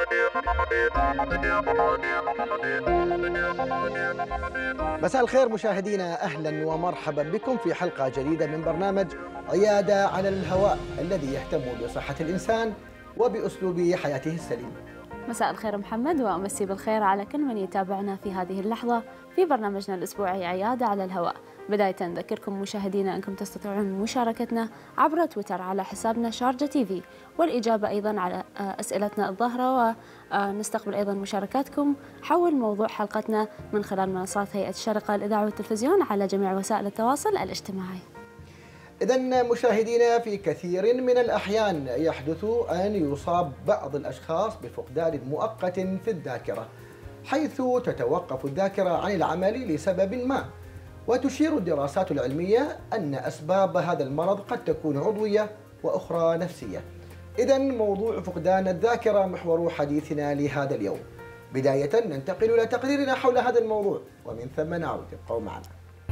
مساء الخير مشاهدينا اهلا ومرحبا بكم في حلقه جديده من برنامج عياده على الهواء الذي يهتم بصحه الانسان وباسلوب حياته السليم. مساء الخير محمد وامسي بالخير على كل من يتابعنا في هذه اللحظه في برنامجنا الاسبوعي عياده على الهواء. بداية نذكركم مشاهدينا أنكم تستطيعون مشاركتنا عبر تويتر على حسابنا شارجة تي في والإجابة أيضا على أسئلتنا الظاهرة ونستقبل أيضا مشاركاتكم حول موضوع حلقتنا من خلال منصات هيئة الشرقة الإذاعة والتلفزيون على جميع وسائل التواصل الاجتماعي إذا مشاهدينا في كثير من الأحيان يحدث أن يصاب بعض الأشخاص بفقدان مؤقت في الذاكرة حيث تتوقف الذاكرة عن العمل لسبب ما وتشير الدراسات العلمية أن أسباب هذا المرض قد تكون عضوية وأخرى نفسية إذا موضوع فقدان الذاكرة محور حديثنا لهذا اليوم بداية ننتقل إلى تقريرنا حول هذا الموضوع ومن ثم نعود ابقوا معنا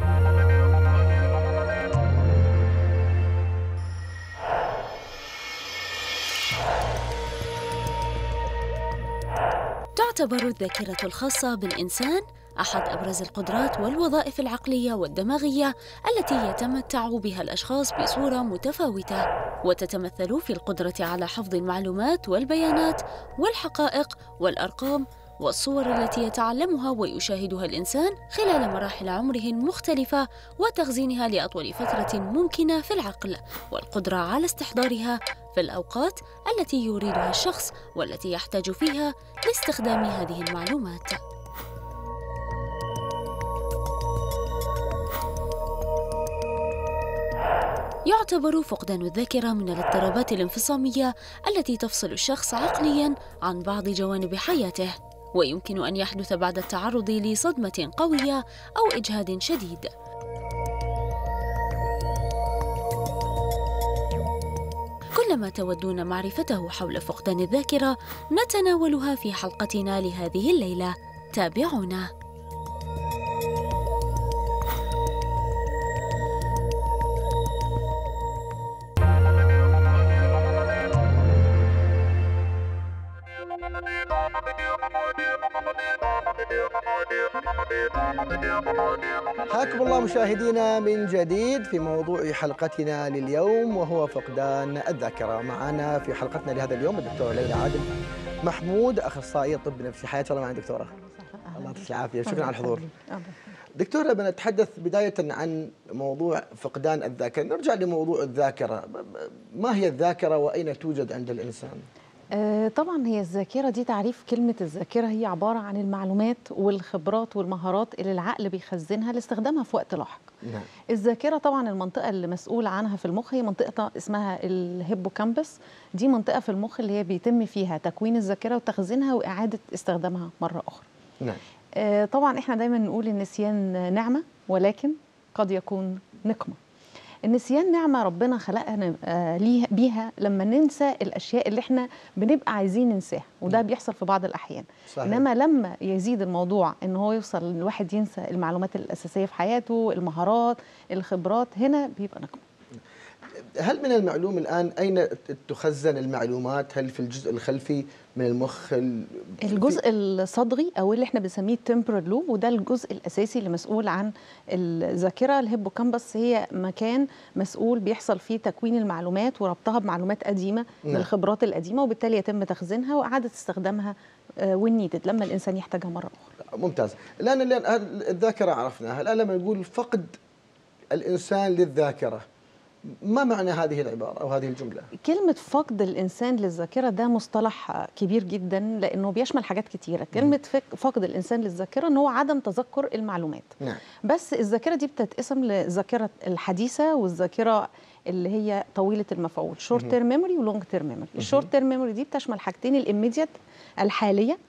تعتبر الذاكرة الخاصة بالإنسان أحد أبرز القدرات والوظائف العقلية والدماغية التي يتمتع بها الأشخاص بصورة متفاوتة وتتمثل في القدرة على حفظ المعلومات والبيانات والحقائق والأرقام والصور التي يتعلمها ويشاهدها الإنسان خلال مراحل عمره المختلفة وتخزينها لأطول فترة ممكنة في العقل والقدرة على استحضارها في الأوقات التي يريدها الشخص والتي يحتاج فيها لاستخدام هذه المعلومات. يعتبر فقدان الذاكرة من الاضطرابات الانفصامية التي تفصل الشخص عقلياً عن بعض جوانب حياته، ويمكن أن يحدث بعد التعرض لصدمة قوية أو إجهاد شديد. كل ما تودون معرفته حول فقدان الذاكرة نتناولها في حلقتنا لهذه الليلة. تابعونا. حياكم الله مشاهدينا من جديد في موضوع حلقتنا لليوم وهو فقدان الذاكرة معنا في حلقتنا لهذا اليوم الدكتورة ليلى عادل محمود أخصائية طب نفسي حياك الله معنا دكتورة الله يعطيك العافية شكرا على الحضور دكتورة بنتحدث بداية عن موضوع فقدان الذاكرة نرجع لموضوع الذاكرة ما هي الذاكرة وأين توجد عند الإنسان؟ طبعا هي الذاكرة دي تعريف كلمة الذاكرة هي عبارة عن المعلومات والخبرات والمهارات اللي العقل بيخزنها لاستخدامها في وقت لاحق نعم. الذاكرة طبعا المنطقة اللي مسؤول عنها في المخ هي منطقة اسمها الهيبوكامبس دي منطقة في المخ اللي هي بيتم فيها تكوين الذاكرة وتخزينها وإعادة استخدامها مرة أخرى نعم. آه طبعا احنا دايما نقول النسيان نعمة ولكن قد يكون نقمة النسيان نعمة ربنا خلقنا ليها بيها لما ننسى الأشياء اللي احنا بنبقى عايزين ننساها وده بيحصل في بعض الأحيان صحيح. إنما لما يزيد الموضوع إن هو يوصل الواحد ينسى المعلومات الأساسية في حياته المهارات الخبرات هنا بيبقى نقمة هل من المعلوم الآن أين تخزن المعلومات هل في الجزء الخلفي من المخ ال... الجزء الصدغي او اللي احنا بنسميه التمبرال لوب وده الجزء الاساسي اللي مسؤول عن الذاكره الهيبوكامبس هي مكان مسؤول بيحصل فيه تكوين المعلومات وربطها بمعلومات قديمه من نعم. الخبرات القديمه وبالتالي يتم تخزينها واعاده استخدامها وين نيدد لما الانسان يحتاجها مره اخرى ممتاز الآن الآن الذاكرة عرفناها الآن لما نقول فقد الإنسان للذاكرة ما معنى هذه العبارة أو هذه الجملة؟ كلمة فقد الإنسان للذاكرة ده مصطلح كبير جدا لأنه بيشمل حاجات كتيرة كلمة فك- فقد الإنسان للذاكرة أنه هو عدم تذكر المعلومات نعم بس الذاكرة دي بتتقسم للذاكرة الحديثة والذاكرة اللي هي طويلة المفعول شورت تيرم ميموري ولونج تيرم ميموري الشورت تيرم ميموري دي بتشمل حاجتين الإيميديت الحالية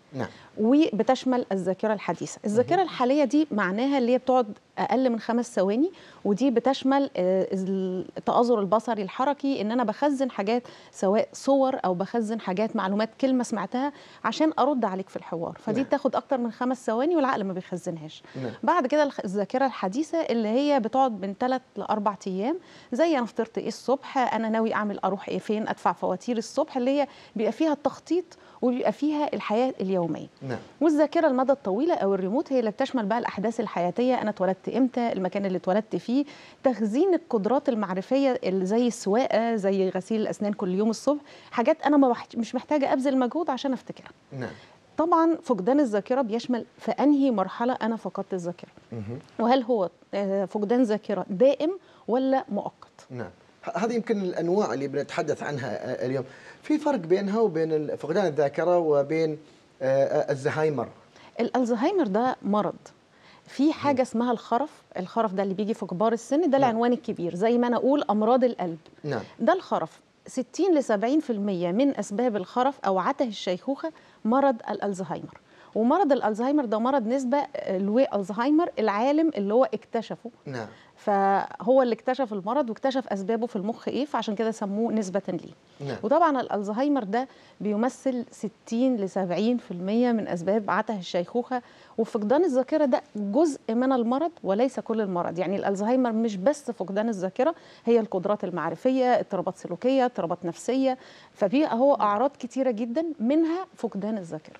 نعم وبتشمل الذاكره الحديثه الذاكره الحاليه دي معناها اللي هي بتقعد اقل من خمس ثواني ودي بتشمل آه، التآزر البصري الحركي ان انا بخزن حاجات سواء صور او بخزن حاجات معلومات كلمه سمعتها عشان ارد عليك في الحوار فدي نعم. بتاخد اكتر من خمس ثواني والعقل ما بيخزنهاش نعم بعد كده الخ- الذاكره الحديثه اللي هي بتقعد من ثلاث لاربع ايام زي انا فطرت ايه الصبح انا ناوي اعمل اروح ايه فين ادفع فواتير الصبح اللي هي بيبقى فيها التخطيط وبيبقى فيها الحياه اليوميه نعم والذاكره المدى الطويله او الريموت هي اللي بتشمل بقى الاحداث الحياتيه انا اتولدت امتى المكان اللي اتولدت فيه تخزين القدرات المعرفيه اللي زي السواقه زي غسيل الاسنان كل يوم الصبح حاجات انا ما بح- مش محتاجه ابذل مجهود عشان افتكرها نعم طبعا فقدان الذاكره بيشمل في انهي مرحله انا فقدت الذاكره مهم. وهل هو آه، فقدان ذاكره دائم ولا مؤقت نعم ه- هذه يمكن الانواع اللي بنتحدث عنها آه، اليوم في فرق بينها وبين ال- فقدان الذاكره وبين آه، آه، الزهايمر الالزهايمر ده مرض في حاجه اسمها الخرف الخرف ده اللي بيجي في كبار السن ده نعم. العنوان الكبير زي ما انا اقول امراض القلب نعم ده الخرف 60 ل 70% من اسباب الخرف او عته الشيخوخه مرض الالزهايمر ومرض الالزهايمر ده مرض نسبه لوي الزهايمر العالم اللي هو اكتشفه نعم فهو اللي اكتشف المرض واكتشف اسبابه في المخ ايه فعشان كده سموه نسبه ليه نعم وطبعا الالزهايمر ده بيمثل 60 ل 70% من اسباب عته الشيخوخه وفقدان الذاكره ده جزء من المرض وليس كل المرض يعني الالزهايمر مش بس فقدان الذاكره هي القدرات المعرفيه اضطرابات سلوكيه اضطرابات نفسيه فبيبقى هو اعراض كتيره جدا منها فقدان الذاكره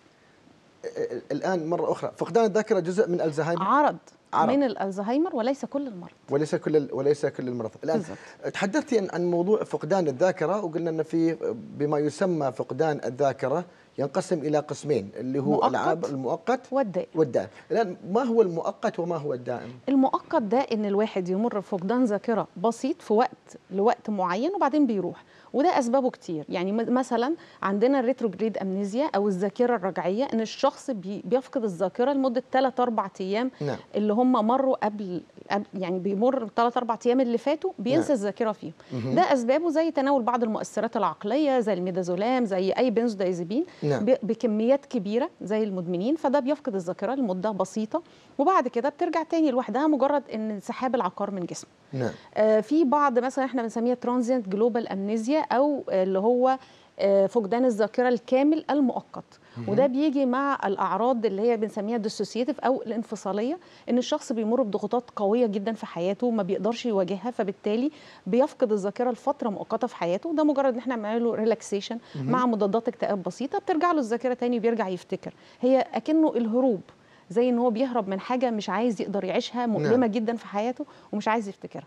آه، الان مره اخرى فقدان الذاكره جزء من الزهايمر عرض, عرض. من الالزهايمر وليس كل المرض وليس كل ال- وليس كل المرض الان بالظبط. تحدثتي عن- عن موضوع فقدان الذاكره وقلنا ان في بما يسمى فقدان الذاكره ينقسم الى قسمين اللي هو مؤقت. العاب المؤقت والدائم والدائم الان ما هو المؤقت وما هو الدائم المؤقت ده ان الواحد يمر بفقدان ذاكره بسيط في وقت لوقت معين وبعدين بيروح وده اسبابه كتير يعني م- مثلا عندنا الريتروجريد امنيزيا او الذاكره الرجعيه ان الشخص بي بيفقد الذاكره لمده 3 4 ايام نعم اللي هم مروا قبل قبل- يعني بيمر 3 4 ايام اللي فاتوا بينسى نعم. الذاكره فيهم مهم. ده اسبابه زي تناول بعض المؤثرات العقليه زي الميدازولام زي اي بنزودايزيبين نعم ب- بكميات كبيره زي المدمنين فده بيفقد الذاكره لمده بسيطه وبعد كده بترجع تاني لوحدها مجرد ان انسحاب العقار من جسمه نعم آه في بعض مثلا احنا بنسميها ترانزيانت جلوبال امنيزيا او آه، اللي هو آه، فقدان الذاكره الكامل المؤقت وده بيجي مع الاعراض اللي هي بنسميها ديسوسيتيف او الانفصاليه ان الشخص بيمر بضغوطات قويه جدا في حياته ما بيقدرش يواجهها فبالتالي بيفقد الذاكره لفتره مؤقته في حياته وده مجرد ان احنا بنعمل له ريلاكسيشن مع مضادات اكتئاب بسيطه بترجع له الذاكره تاني وبيرجع يفتكر هي اكنه الهروب زي ان هو بيهرب من حاجه مش عايز يقدر يعيشها مؤلمه نعم. جدا في حياته ومش عايز يفتكرها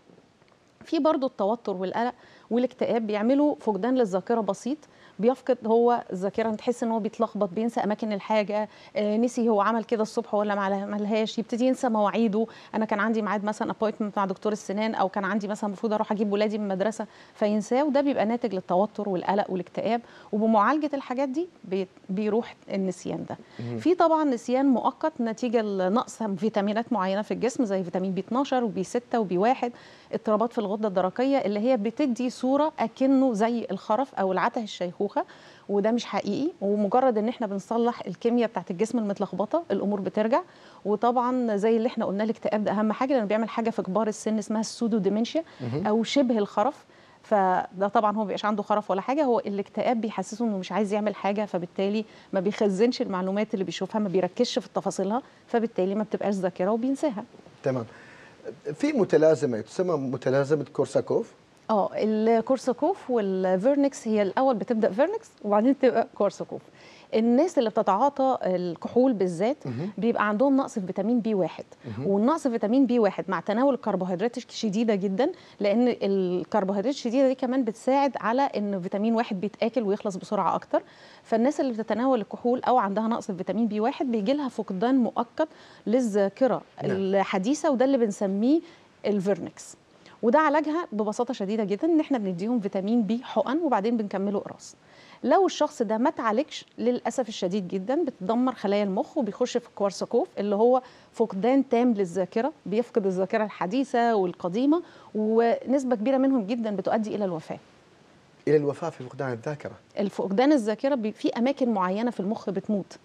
في برضو التوتر والقلق والاكتئاب بيعملوا فقدان للذاكره بسيط بيفقد هو الذاكره تحس ان هو بيتلخبط بينسى اماكن الحاجه آه نسي هو عمل كده الصبح ولا ما عملهاش يبتدي ينسى مواعيده انا كان عندي ميعاد مثلا ابوينتمنت مع دكتور السنان او كان عندي مثلا المفروض اروح اجيب ولادي من المدرسه فينساه وده بيبقى ناتج للتوتر والقلق والاكتئاب وبمعالجه الحاجات دي بي- بيروح النسيان ده في طبعا نسيان مؤقت نتيجه لنقص فيتامينات معينه في الجسم زي فيتامين بي 12 وبي 6 وبي 1 اضطرابات في الغده الدرقيه اللي هي بتدي صوره اكنه زي الخرف او العته الشيخوخه وده مش حقيقي ومجرد ان احنا بنصلح الكيمياء بتاعت الجسم المتلخبطه الامور بترجع وطبعا زي اللي احنا قلنا الاكتئاب ده اهم حاجه لانه بيعمل حاجه في كبار السن اسمها السودو ديمنشيا او شبه الخرف فده طبعا هو بيبقاش عنده خرف ولا حاجه هو الاكتئاب بيحسسه انه مش عايز يعمل حاجه فبالتالي ما بيخزنش المعلومات اللي بيشوفها ما بيركزش في تفاصيلها فبالتالي ما بتبقاش ذاكره وبينساها تمام في متلازمه تسمى متلازمه كورساكوف اه الكورساكوف والفيرنكس هي الاول بتبدا فيرنكس وبعدين تبقى كورساكوف الناس اللي بتتعاطى الكحول بالذات مهم. بيبقى عندهم نقص في فيتامين بي واحد والنقص في فيتامين بي واحد مع تناول الكربوهيدرات الشديده جدا لان الكربوهيدرات الشديده دي كمان بتساعد على ان فيتامين واحد بيتاكل ويخلص بسرعه اكتر فالناس اللي بتتناول الكحول او عندها نقص في فيتامين بي واحد بيجي لها فقدان مؤقت للذاكره نعم. الحديثه وده اللي بنسميه الفيرنكس وده علاجها ببساطه شديده جدا ان احنا بنديهم فيتامين بي حقن وبعدين بنكمله قراص لو الشخص ده ما اتعالجش للاسف الشديد جدا بتدمر خلايا المخ وبيخش في الكوارساكوف اللي هو فقدان تام للذاكره بيفقد الذاكره الحديثه والقديمه ونسبه كبيره منهم جدا بتؤدي الى الوفاه الى الوفاه في فقدان الذاكره الفقدان الذاكره بي- في اماكن معينه في المخ بتموت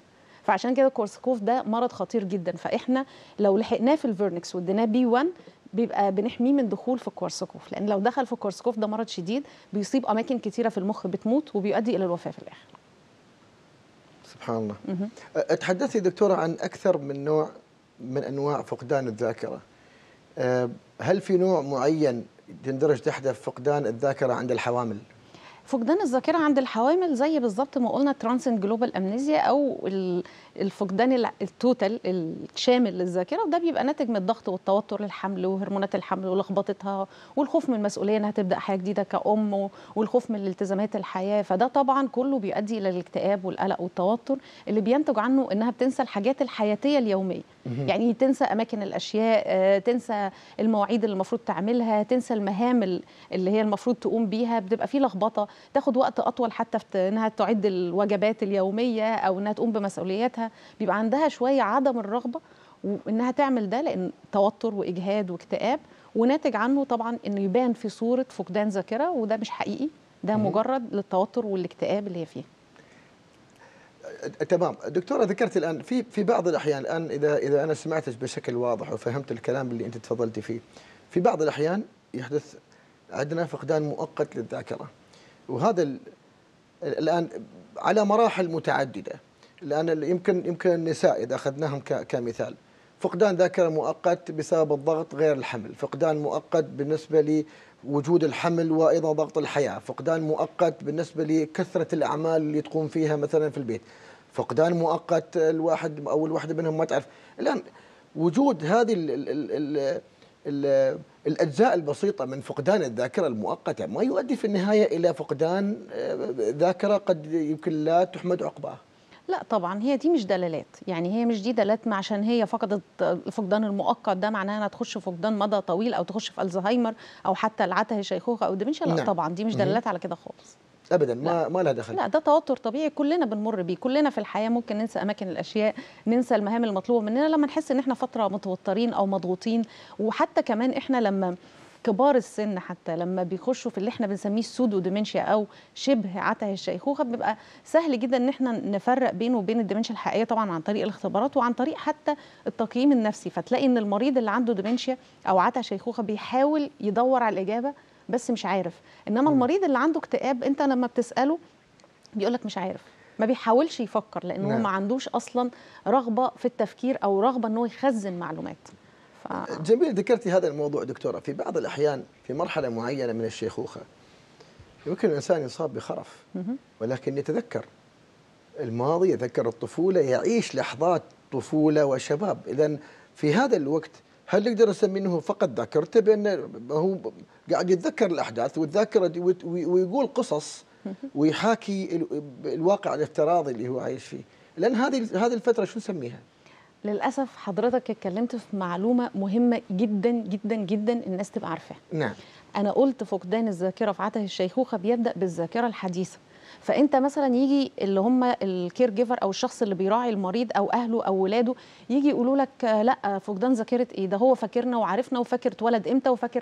فعشان كده كورسكوف ده مرض خطير جدا فاحنا لو لحقناه في الفيرنكس واديناه بي 1 بيبقى بنحميه من دخول في الكورسكوف لان لو دخل في الكورسكوف ده مرض شديد بيصيب اماكن كتيره في المخ بتموت وبيؤدي الى الوفاه في الاخر سبحان الله أه، تحدثي دكتوره عن اكثر من نوع من انواع فقدان الذاكره أه، هل في نوع معين يندرج تحت فقدان الذاكره عند الحوامل فقدان الذاكره عند الحوامل زي بالظبط ما قلنا ترانسنت جلوبال امنيزيا او الفقدان التوتال الشامل للذاكره وده بيبقى ناتج من الضغط والتوتر للحمل وهرمونات الحمل ولخبطتها والخوف من المسؤوليه انها تبدا حياه جديده كأم والخوف من التزامات الحياه فده طبعا كله بيؤدي الى الاكتئاب والقلق والتوتر اللي بينتج عنه انها بتنسى الحاجات الحياتيه اليوميه يعني تنسى اماكن الاشياء آه، تنسى المواعيد اللي المفروض تعملها تنسى المهام اللي هي المفروض تقوم بيها بتبقى في لخبطه تاخد وقت اطول حتى في انها تعد الوجبات اليوميه او انها تقوم بمسؤولياتها بيبقى عندها شويه عدم الرغبه وانها تعمل ده لان توتر واجهاد واكتئاب وناتج عنه طبعا انه يبان في صوره فقدان ذاكره وده مش حقيقي ده مجرد للتوتر والاكتئاب اللي هي فيه تمام دكتوره ذكرت الان في في بعض الاحيان الان اذا اذا انا سمعتك بشكل واضح وفهمت الكلام اللي انت تفضلتي فيه في بعض الاحيان يحدث عندنا فقدان مؤقت للذاكره وهذا الان على مراحل متعدده الان يمكن يمكن النساء اذا اخذناهم كمثال فقدان ذاكره مؤقت بسبب الضغط غير الحمل فقدان مؤقت بالنسبه لوجود الحمل وايضا ضغط الحياه فقدان مؤقت بالنسبه لكثره الاعمال اللي تقوم فيها مثلا في البيت فقدان مؤقت الواحد او الواحده منهم ما تعرف الان وجود هذه ال ال ال ال الاجزاء البسيطه من فقدان الذاكره المؤقته ما يؤدي في النهايه الى فقدان آه، ذاكره قد يمكن لا تحمد عقباه لا طبعا هي دي مش دلالات يعني هي مش دي دلالات عشان هي فقدت الفقدان المؤقت ده معناها انها تخش في فقدان مدى طويل او تخش في الزهايمر او حتى العته الشيخوخه او ديمنشيا لا نعم. طبعا دي مش دلالات على كده خالص ابدا ما ما لها دخل لا ده توتر طبيعي كلنا بنمر بيه كلنا في الحياه ممكن ننسى اماكن الاشياء ننسى المهام المطلوبه مننا لما نحس ان احنا فتره متوترين او مضغوطين وحتى كمان احنا لما كبار السن حتى لما بيخشوا في اللي احنا بنسميه السودو ديمنشيا او شبه عته الشيخوخه بيبقى سهل جدا ان احنا نفرق بينه وبين الديمنشيا الحقيقيه طبعا عن طريق الاختبارات وعن طريق حتى التقييم النفسي فتلاقي ان المريض اللي عنده ديمنشيا او عته شيخوخه بيحاول يدور على الاجابه بس مش عارف انما المريض اللي عنده اكتئاب انت لما بتساله بيقول لك مش عارف ما بيحاولش يفكر لانه نعم. ما عندوش اصلا رغبه في التفكير او رغبه ان هو يخزن معلومات ف... جميل ذكرتي هذا الموضوع دكتوره في بعض الاحيان في مرحله معينه من الشيخوخه يمكن الانسان يصاب بخرف ولكن يتذكر الماضي يتذكر الطفوله يعيش لحظات طفوله وشباب اذا في هذا الوقت هل نقدر نسمي انه فقد ذاكرته بان هو قاعد يتذكر الاحداث والذاكره ويقول قصص ويحاكي الواقع الافتراضي اللي هو عايش فيه لان هذه هذه الفتره شو نسميها للاسف حضرتك اتكلمت في معلومه مهمه جدا جدا جدا الناس تبقى عارفاها نعم انا قلت فقدان الذاكره في عته الشيخوخه بيبدا بالذاكره الحديثه فانت مثلا يجي اللي هم الكير جيفر او الشخص اللي بيراعي المريض او اهله او ولاده يجي يقولوا لك لا فقدان ذاكره ايه ده هو فاكرنا وعارفنا وفاكر اتولد امتى وفاكر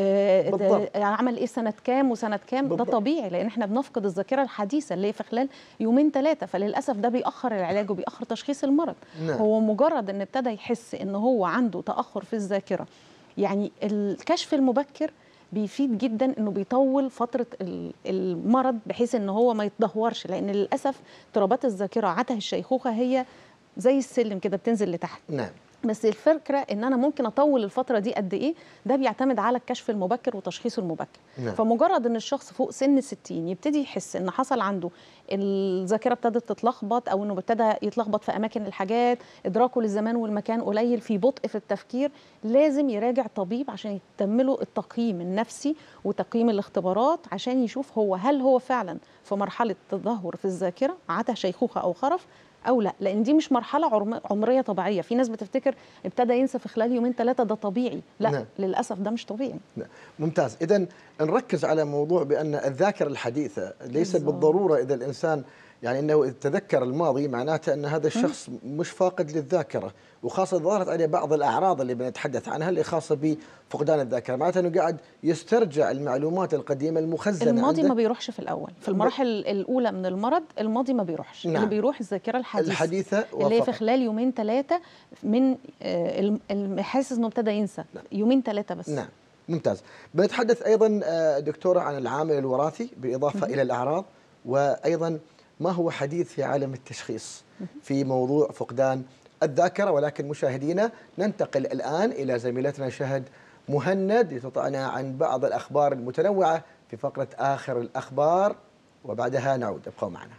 آه عمل ايه سنه كام وسنه كام بالضبط. ده طبيعي لان احنا بنفقد الذاكره الحديثه اللي هي في خلال يومين ثلاثه فللاسف ده بيأخر العلاج وبيأخر تشخيص المرض نعم. هو مجرد ان ابتدى يحس ان هو عنده تأخر في الذاكره يعني الكشف المبكر بيفيد جدا انه بيطول فتره المرض بحيث ان هو ما يتدهورش لان للاسف اضطرابات الذاكره عته الشيخوخه هي زي السلم كده بتنزل لتحت نعم بس الفكره ان انا ممكن اطول الفتره دي قد ايه ده بيعتمد على الكشف المبكر وتشخيصه المبكر نعم. فمجرد ان الشخص فوق سن 60 يبتدي يحس ان حصل عنده الذاكره ابتدت تتلخبط او انه ابتدى يتلخبط في اماكن الحاجات ادراكه للزمان والمكان قليل في بطء في التفكير لازم يراجع طبيب عشان يتم له التقييم النفسي وتقييم الاختبارات عشان يشوف هو هل هو فعلا في مرحله تدهور في الذاكره عته شيخوخه او خرف او لا لان دي مش مرحله عمريه طبيعيه في ناس بتفتكر ابتدى ينسى في خلال يومين ثلاثه ده طبيعي لا نعم. للاسف ده مش طبيعي نعم. ممتاز اذا نركز على موضوع بان الذاكره الحديثه ليس بالضروره اذا الانسان يعني انه تذكر الماضي معناته ان هذا الشخص مش فاقد للذاكره وخاصه ظهرت عليه بعض الاعراض اللي بنتحدث عنها اللي خاصه بفقدان الذاكره معناته انه قاعد يسترجع المعلومات القديمه المخزنه الماضي عنده ما بيروحش في الاول في المراحل الاولى من المرض الماضي ما بيروحش نعم. اللي بيروح الذاكره الحديثه الحديثه اللي هي في وفقط. خلال يومين ثلاثه من آه، الم- الم- حاسس انه ابتدى ينسى نعم. يومين ثلاثه بس نعم ممتاز بنتحدث ايضا آه، دكتوره عن العامل الوراثي بالاضافه الى الاعراض وايضا ما هو حديث في عالم التشخيص في موضوع فقدان الذاكره ولكن مشاهدينا ننتقل الان الى زميلتنا شهد مهند لتطعنا عن بعض الاخبار المتنوعه في فقره اخر الاخبار وبعدها نعود ابقوا معنا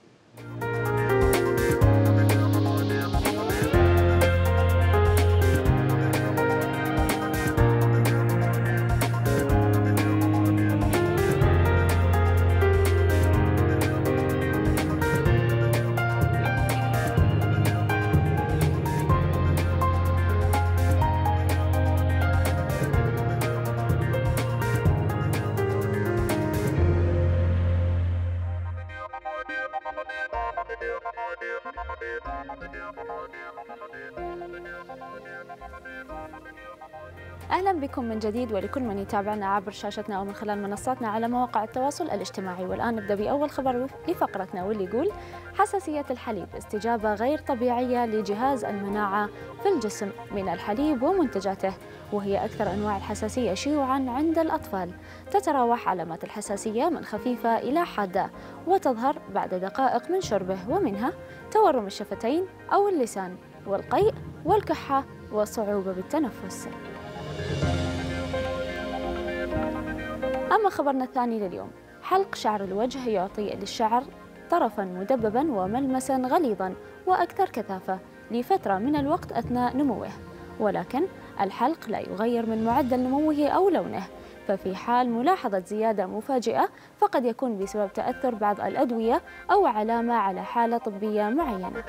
أهلا بكم من جديد ولكل من يتابعنا عبر شاشتنا أو من خلال منصاتنا على مواقع التواصل الاجتماعي والآن نبدأ بأول خبر لفقرتنا واللي يقول حساسية الحليب استجابة غير طبيعية لجهاز المناعة في الجسم من الحليب ومنتجاته وهي أكثر أنواع الحساسية شيوعا عند الأطفال تتراوح علامات الحساسية من خفيفة إلى حادة وتظهر بعد دقائق من شربه ومنها تورم الشفتين أو اللسان والقيء والكحة والصعوبة بالتنفس أما خبرنا الثاني لليوم حلق شعر الوجه يعطي للشعر طرفا مدببا وملمسا غليظا وأكثر كثافة لفترة من الوقت أثناء نموه ولكن الحلق لا يغير من معدل نموه أو لونه ففي حال ملاحظة زيادة مفاجئة فقد يكون بسبب تأثر بعض الأدوية أو علامة على حالة طبية معينة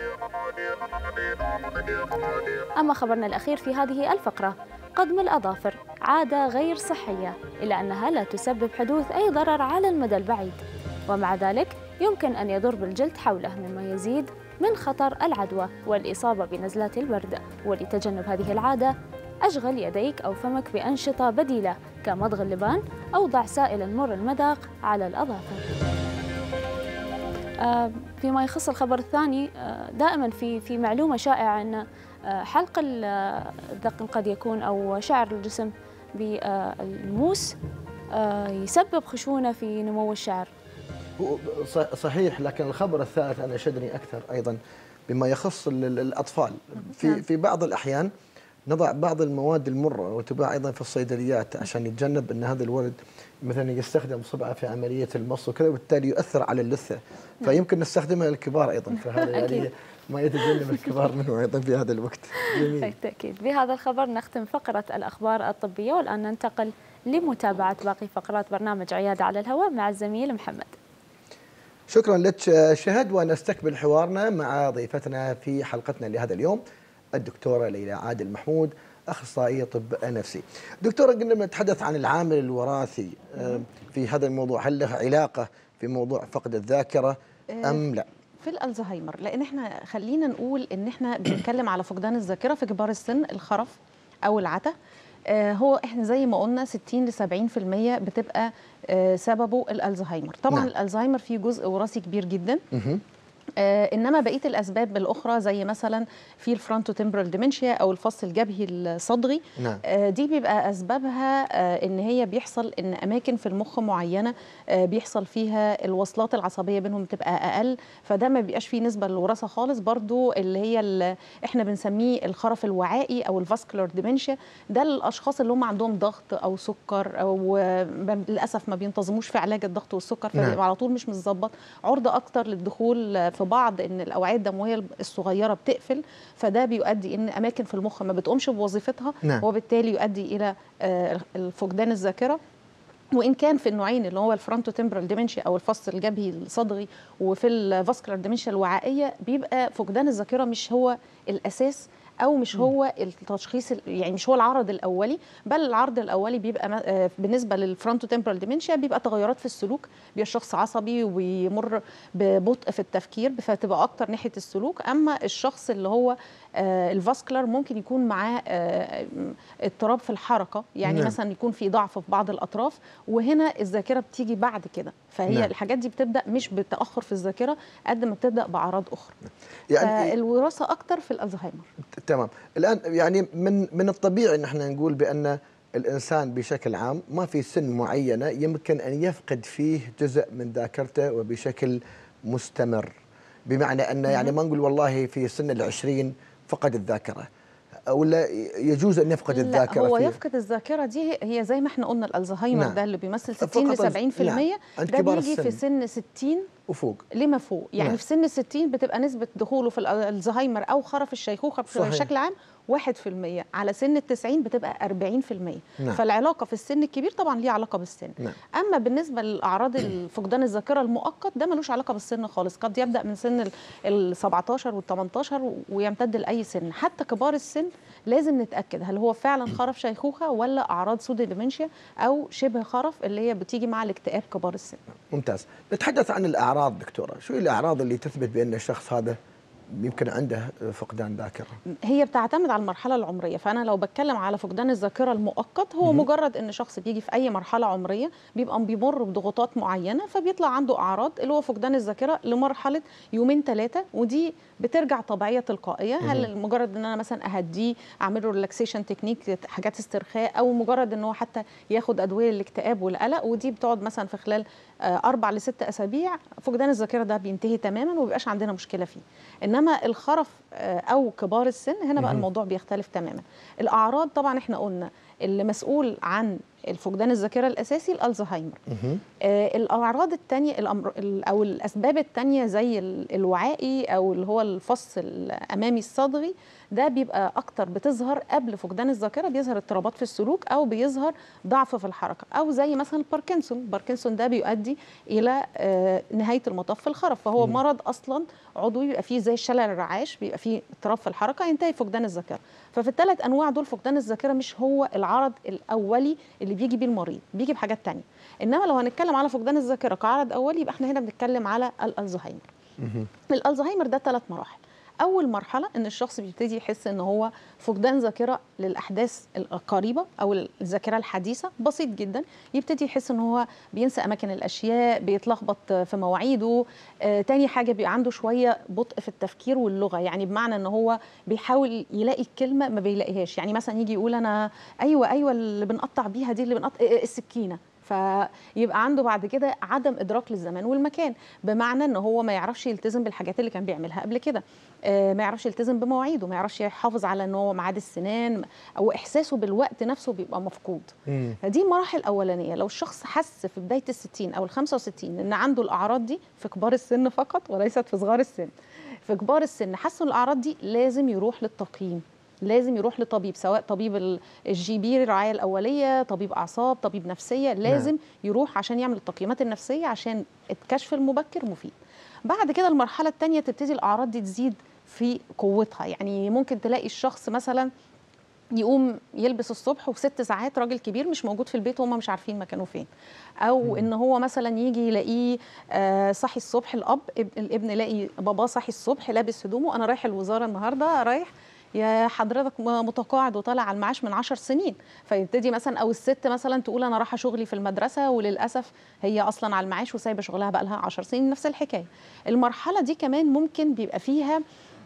أما خبرنا الأخير في هذه الفقرة قدم الأظافر عادة غير صحية إلا أنها لا تسبب حدوث أي ضرر على المدى البعيد ومع ذلك يمكن أن يضر بالجلد حوله مما يزيد من خطر العدوى والإصابة بنزلات البرد ولتجنب هذه العادة أشغل يديك أو فمك بأنشطة بديلة كمضغ اللبان أو ضع سائل مر المذاق على الأظافر آه، فيما يخص الخبر الثاني آه، دائما في في معلومة شائعة أن آه، حلق ال- آه، الذقن قد يكون أو شعر الجسم بالموس آه، يسبب خشونة في نمو الشعر هو ص- صحيح لكن الخبر الثالث انا شدني اكثر ايضا بما يخص ال- ال- الاطفال في نعم. في بعض الاحيان نضع بعض المواد المره وتباع ايضا في الصيدليات عشان يتجنب ان هذا الولد مثلا يستخدم صبعه في عمليه المص وكذا وبالتالي يؤثر على اللثه فيمكن نستخدمها للكبار ايضا فهذا يعني أكيد. ما يتجنب الكبار منه ايضا في هذا الوقت جميل بالتأكيد بهذا الخبر نختم فقرة الأخبار الطبية والآن ننتقل لمتابعة باقي فقرات برنامج عيادة على الهواء مع الزميل محمد شكرا لك شهد ونستكمل حوارنا مع ضيفتنا في حلقتنا لهذا اليوم الدكتورة ليلى عادل محمود أخصائية طب نفسي دكتورة قلنا نتحدث عن العامل الوراثي آه، في هذا الموضوع هل له علاقة في موضوع فقد الذاكرة أم لا في الالزهايمر لان احنا خلينا نقول ان احنا بنتكلم على فقدان الذاكره في كبار السن الخرف او العتا آه، هو احنا زي ما قلنا 60 ل 70% بتبقى آه، سببه الالزهايمر طبعا نعم. نعم. الالزهايمر فيه جزء وراثي كبير جدا مهم. آه، انما بقيه الاسباب الاخرى زي مثلا في الفرونتو تمبرال ديمنشيا او الفص الجبهي الصدغي نعم آه، دي بيبقى اسبابها آه، ان هي بيحصل ان اماكن في المخ معينه آه، بيحصل فيها الوصلات العصبيه بينهم بتبقى اقل فده ما بيبقاش فيه نسبه للوراثه خالص برضو اللي هي اللي احنا بنسميه الخرف الوعائي او الفاسكولار ديمنشيا ده للاشخاص اللي هم عندهم ضغط او سكر او آه، ب- للاسف ما بينتظموش في علاج الضغط والسكر نعم. فبيبقى على طول مش متظبط عرضه اكتر للدخول آه، في بعض ان الاوعيه الدمويه الصغيره بتقفل فده بيؤدي ان اماكن في المخ ما بتقومش بوظيفتها نعم. وبالتالي يؤدي الى آه، الفقدان الذاكره وان كان في النوعين اللي هو الفرونتو تمبرال ديمنشيا او الفص الجبهي الصدغي وفي الفاسكولار ديمنشيا الوعائيه بيبقى فقدان الذاكره مش هو الاساس او مش هو التشخيص ال- يعني مش هو العرض الاولي بل العرض الاولي بيبقى م- آه، بالنسبه للفرونتو تمبرال ديمنشيا بيبقى تغيرات في السلوك بيبقى الشخص عصبي ويمر ببطء في التفكير فتبقى اكتر ناحيه السلوك اما الشخص اللي هو آه، الفاسكولار ممكن يكون معاه آه، اضطراب في الحركه يعني نعم. مثلا يكون في ضعف في بعض الاطراف وهنا الذاكره بتيجي بعد كده فهي نعم. الحاجات دي بتبدا مش بتاخر في الذاكره قد ما بتبدا باعراض اخرى يعني فالوراثه اكتر في الالزهايمر تمام الان يعني من من الطبيعي ان احنا نقول بان الانسان بشكل عام ما في سن معينه يمكن ان يفقد فيه جزء من ذاكرته وبشكل مستمر بمعنى ان يعني ما نقول والله في سن العشرين فقد الذاكره ولا يجوز ان يفقد الذاكره لا هو فيه. يفقد الذاكره دي هي زي ما احنا قلنا الالزهايمر نعم. ده اللي بيمثل 60 ل فقط 70% نعم. عند ده كبار بيجي في السن. سن 60 وفوق لما فوق يعني نعم. في سن 60 بتبقى نسبه دخوله في الالزهايمر او خرف الشيخوخه صحيح. بشكل عام 1% على سن ال 90 بتبقى 40% نعم. فالعلاقه في السن الكبير طبعا ليها علاقه بالسن نعم. اما بالنسبه لاعراض فقدان الذاكره المؤقت ده ملوش علاقه بالسن خالص قد يبدا من سن ال 17 وال 18 ويمتد لاي سن حتى كبار السن لازم نتاكد هل هو فعلا خرف شيخوخه ولا اعراض سودو ديمنشيا او شبه خرف اللي هي بتيجي مع الاكتئاب كبار السن ممتاز نتحدث عن الاعراض دكتوره شو هي الاعراض اللي تثبت بان الشخص هذا يمكن عنده فقدان ذاكره هي بتعتمد على المرحله العمريه فانا لو بتكلم على فقدان الذاكره المؤقت هو مجرد ان شخص بيجي في اي مرحله عمريه بيبقى بيمر بضغوطات معينه فبيطلع عنده اعراض اللي هو فقدان الذاكره لمرحله يومين ثلاثه ودي بترجع طبيعيه تلقائيه هل مجرد ان انا مثلا اهديه اعمل له ريلاكسيشن تكنيك حاجات استرخاء او مجرد ان هو حتى ياخد ادويه للاكتئاب والقلق ودي بتقعد مثلا في خلال آه، اربع لست اسابيع فقدان الذاكره ده بينتهي تماما وما بيبقاش عندنا مشكله فيه انما الخرف آه، او كبار السن هنا بقى الموضوع بيختلف تماما الاعراض طبعا احنا قلنا اللي مسؤول عن الفقدان الذاكره الاساسي الالزهايمر آه الاعراض الثانيه الأمر ال- او الاسباب الثانيه زي ال- الوعائي او اللي هو الفص الامامي الصدغي ده بيبقى اكتر بتظهر قبل فقدان الذاكره بيظهر اضطرابات في السلوك او بيظهر ضعف في الحركه او زي مثلا الباركنسون باركنسون ده بيؤدي الى آه نهايه المطاف الخرف فهو مرض اصلا عضوي بيبقى فيه زي الشلل الرعاش بيبقى فيه اضطراب في الحركه ينتهي فقدان الذاكره ففي الثلاث انواع دول فقدان الذاكره مش هو العرض الاولي اللي بيجي بيه المريض بيجي بحاجات تانية انما لو هنتكلم على فقدان الذاكره كعرض اولي يبقى احنا هنا بنتكلم على الالزهايمر الالزهايمر ده ثلاث مراحل اول مرحله ان الشخص بيبتدي يحس ان هو فقدان ذاكره للاحداث القريبه او الذاكره الحديثه بسيط جدا يبتدي يحس ان هو بينسى اماكن الاشياء بيتلخبط في مواعيده آه تاني حاجه بيبقى عنده شويه بطء في التفكير واللغه يعني بمعنى ان هو بيحاول يلاقي الكلمه ما بيلاقيهاش يعني مثلا يجي يقول انا ايوه ايوه اللي بنقطع بيها دي اللي بنقطع السكينه فيبقى عنده بعد كده عدم ادراك للزمان والمكان بمعنى ان هو ما يعرفش يلتزم بالحاجات اللي كان بيعملها قبل كده آه، ما يعرفش يلتزم بمواعيده ما يعرفش يحافظ على ان هو ميعاد السنان او احساسه بالوقت نفسه بيبقى مفقود فدي المراحل الاولانيه لو الشخص حس في بدايه الستين او الخمسة وستين ان عنده الاعراض دي في كبار السن فقط وليست في صغار السن في كبار السن حسوا الاعراض دي لازم يروح للتقييم لازم يروح لطبيب سواء طبيب ال- الجي بي الرعايه الاوليه طبيب اعصاب طبيب نفسيه لازم يروح عشان يعمل التقييمات النفسيه عشان الكشف المبكر مفيد بعد كده المرحله الثانيه تبتدي الاعراض دي تزيد في قوتها يعني ممكن تلاقي الشخص مثلا يقوم يلبس الصبح وست ساعات راجل كبير مش موجود في البيت وهم مش عارفين مكانه فين او ان هو مثلا يجي يلاقيه آه، صحي الصبح الاب اب- الابن يلاقي باباه صحي الصبح لابس هدومه انا رايح الوزاره النهارده رايح يا حضرتك م- متقاعد وطالع على المعاش من عشر سنين فيبتدي مثلا او الست مثلا تقول انا رايحه شغلي في المدرسه وللاسف هي اصلا على المعاش وسايبه شغلها بقى لها 10 سنين نفس الحكايه المرحله دي كمان ممكن بيبقى فيها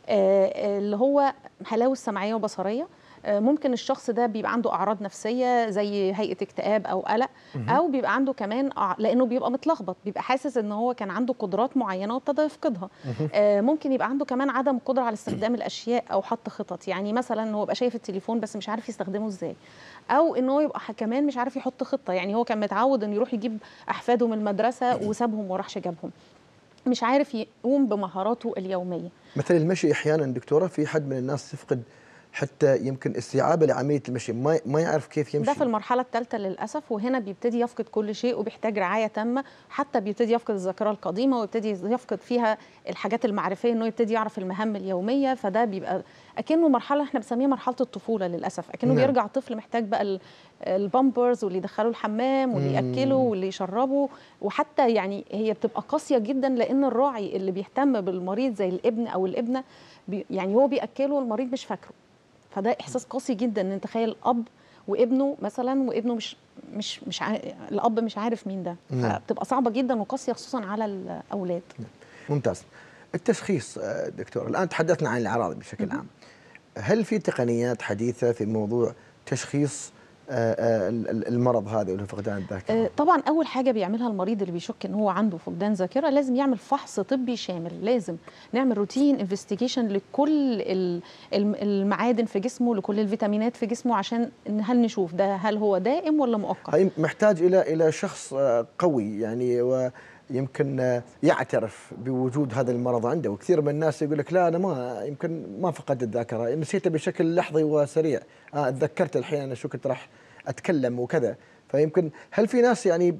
آه، اللي هو هلاوس سمعيه وبصريه آه، ممكن الشخص ده بيبقى عنده اعراض نفسيه زي هيئه اكتئاب او قلق او بيبقى عنده كمان أع- لانه بيبقى متلخبط بيبقى حاسس ان هو كان عنده قدرات معينه وابتدى يفقدها آه، ممكن يبقى عنده كمان عدم قدره على استخدام الاشياء او حط خطط يعني مثلا هو يبقى شايف التليفون بس مش عارف يستخدمه ازاي او ان هو يبقى ح- كمان مش عارف يحط خطه يعني هو كان متعود انه يروح يجيب احفاده من المدرسه وسابهم وراحش جابهم مش عارف يقوم بمهاراته اليوميه مثل المشي احيانا دكتوره في حد من الناس يفقد حتى يمكن استيعابه لعمليه المشي ما ما يعرف كيف يمشي ده في المرحله الثالثه للاسف وهنا بيبتدي يفقد كل شيء وبيحتاج رعايه تامه حتى بيبتدي يفقد الذاكره القديمه ويبتدي يفقد فيها الحاجات المعرفيه انه يبتدي يعرف المهام اليوميه فده بيبقى اكنه مرحله احنا بنسميها مرحله الطفوله للاسف اكنه نعم. بيرجع طفل محتاج بقى ال- البامبرز واللي يدخله الحمام واللي ياكله واللي يشربه وحتى يعني هي بتبقى قاسيه جدا لان الراعي اللي بيهتم بالمريض زي الابن او الابنه بي يعني هو بياكله المريض مش فاكره فده احساس قاسي جدا ان تخيل اب وابنه مثلا وابنه مش مش مش عا... الاب مش عارف مين ده نعم. فبتبقى صعبه جدا وقاسيه خصوصا على الاولاد ممتاز التشخيص آه، دكتور الان تحدثنا عن الاعراض بشكل عام هل في تقنيات حديثه في موضوع تشخيص آه، آه، ال- ال- المرض هذا اللي هو فقدان الذاكره آه، طبعا اول حاجه بيعملها المريض اللي بيشك ان هو عنده فقدان ذاكره لازم يعمل فحص طبي شامل لازم نعمل روتين انفستيجيشن لكل ال- الم- المعادن في جسمه لكل الفيتامينات في جسمه عشان إن هل نشوف ده هل هو دائم ولا مؤقت هاي محتاج الى الى شخص آه، قوي يعني ويمكن آه، يعترف بوجود هذا المرض عنده وكثير من الناس يقول لك لا انا ما يمكن ما فقدت الذاكره نسيته بشكل لحظي وسريع اه تذكرت الحين انا شو كنت راح اتكلم وكذا فيمكن هل في ناس يعني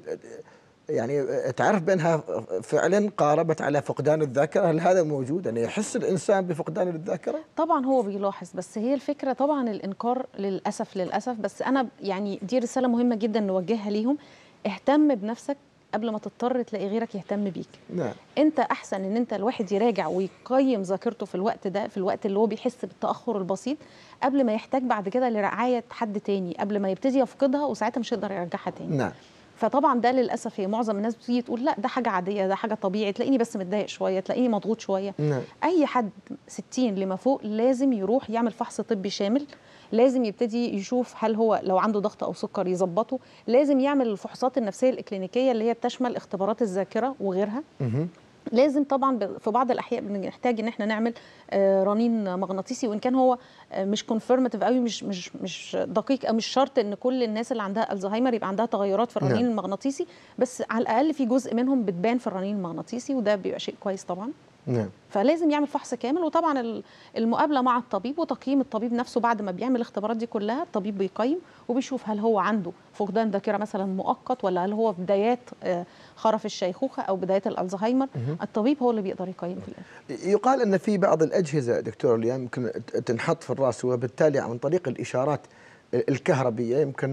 يعني تعرف بانها فعلا قاربت على فقدان الذاكره هل هذا موجود يعني يحس الانسان بفقدان الذاكره طبعا هو بيلاحظ بس هي الفكره طبعا الانكار للاسف للاسف بس انا يعني دي رساله مهمه جدا نوجهها ليهم اهتم بنفسك قبل ما تضطر تلاقي غيرك يهتم بيك نعم انت احسن ان انت الواحد يراجع ويقيم ذاكرته في الوقت ده في الوقت اللي هو بيحس بالتاخر البسيط قبل ما يحتاج بعد كده لرعايه حد تاني قبل ما يبتدي يفقدها وساعتها مش هيقدر يرجعها تاني نعم فطبعا ده للاسف هي معظم الناس بتيجي تقول لا ده حاجه عاديه ده حاجه طبيعي تلاقيني بس متضايق شويه تلاقيني مضغوط شويه نعم اي حد 60 لما فوق لازم يروح يعمل فحص طبي شامل لازم يبتدي يشوف هل هو لو عنده ضغط او سكر يظبطه لازم يعمل الفحوصات النفسيه الاكلينيكيه اللي هي بتشمل اختبارات الذاكره وغيرها مهم. لازم طبعا ب- في بعض الاحيان بنحتاج ان احنا نعمل آه، رنين مغناطيسي وان كان هو آه، مش كونفيرماتيف قوي مش مش مش دقيق او مش شرط ان كل الناس اللي عندها الزهايمر يبقى عندها تغيرات في الرنين نعم. المغناطيسي بس على الاقل في جزء منهم بتبان في الرنين المغناطيسي وده بيبقى شيء كويس طبعا نعم فلازم يعمل فحص كامل وطبعا ال- المقابله مع الطبيب وتقييم الطبيب نفسه بعد ما بيعمل الاختبارات دي كلها الطبيب بيقيم وبيشوف هل هو عنده فقدان ذاكره مثلا مؤقت ولا هل هو بدايات آه، خرف الشيخوخه او بدايات الالزهايمر الطبيب هو اللي بيقدر يقيم في الاخر يقال ان في بعض الاجهزه دكتور اللي يمكن تنحط في الراس وبالتالي عن طريق الاشارات الكهربيه يمكن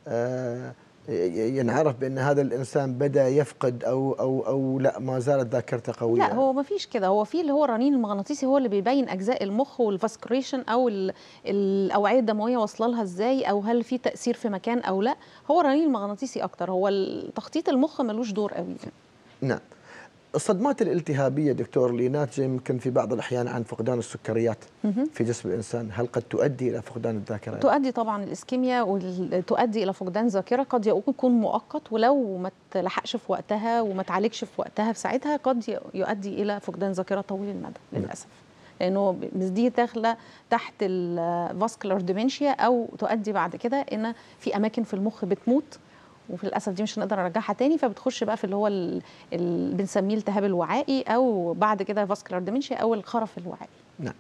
آه، ي- ينعرف بان هذا الانسان بدا يفقد او او او لا ما زالت ذاكرته قويه لا هو ما فيش كده هو في اللي هو الرنين المغناطيسي هو اللي بيبين اجزاء المخ والفاسكريشن او ال- الاوعيه الدمويه واصله لها ازاي او هل في تاثير في مكان او لا هو الرنين المغناطيسي اكتر هو ال- تخطيط المخ ملوش دور قوي نعم الصدمات الالتهابيه دكتور اللي ناتجه يمكن في بعض الاحيان عن فقدان السكريات في جسم الانسان هل قد تؤدي الى فقدان الذاكره تؤدي طبعا الاسكيميا وتؤدي الى فقدان ذاكره قد يكون مؤقت ولو ما تلحقش في وقتها وما تعالجش في وقتها في ساعتها قد ي- يؤدي الى فقدان ذاكره طويل المدى للاسف لانه ب- بس دي داخله تحت الفاسكولار ديمنشيا او تؤدي بعد كده ان في اماكن في المخ بتموت وفي للاسف دي مش هنقدر نرجعها تاني فبتخش بقى في اللي هو ال- ال- بنسميه التهاب الوعائي او بعد كده فاسكولار ديمنشيا او الخرف الوعائي نعم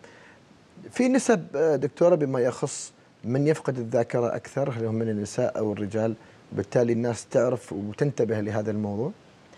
في نسب آه، دكتوره بما يخص من يفقد الذاكره اكثر هل هم من النساء او الرجال بالتالي الناس تعرف وتنتبه لهذا الموضوع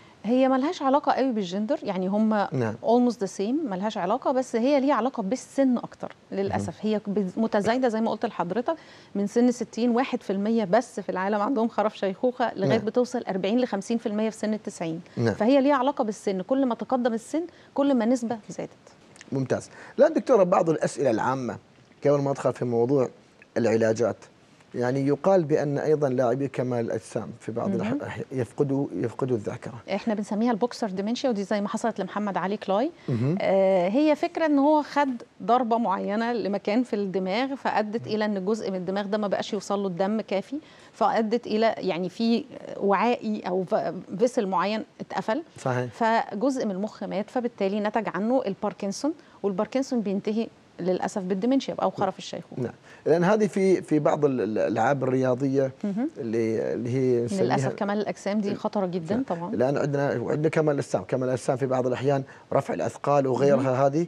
هي ملهاش علاقة قوي بالجندر يعني هم نعم. almost the same ملهاش علاقة بس هي ليها علاقة بالسن أكتر للأسف هي ب- متزايدة زي ما قلت لحضرتك من سن 60 واحد في المية بس في العالم عندهم خرف شيخوخة لغاية نعم. بتوصل 40 ل 50% في سن التسعين نعم. فهي ليها علاقة بالسن كل ما تقدم السن كل ما النسبة زادت ممتاز لا دكتوره بعض الاسئله العامه قبل ما ادخل في موضوع العلاجات يعني يقال بان ايضا لاعبي كمال الاجسام في بعض الأحيان يفقدوا يفقدوا الذاكره احنا بنسميها البوكسر ديمنشيا ودي زي ما حصلت لمحمد علي كلاي مهم. آه هي فكره ان هو خد ضربه معينه لمكان في الدماغ فادت الى ان جزء من الدماغ ده ما بقاش يوصل له الدم كافي فادت الى يعني في وعائي او فيسل معين اتقفل صحيح فجزء من المخ مات فبالتالي نتج عنه الباركنسون والباركنسون بينتهي للاسف بالديمنشيا او خرف الشيخوخه نعم لان هذه في في بعض ال- الالعاب الرياضيه اللي اللي هي نسميها- للاسف كمال الاجسام دي خطره جدا طبعا الان عندنا وعندنا كمال الاجسام كمال الاجسام في بعض الاحيان رفع الاثقال وغيرها هذه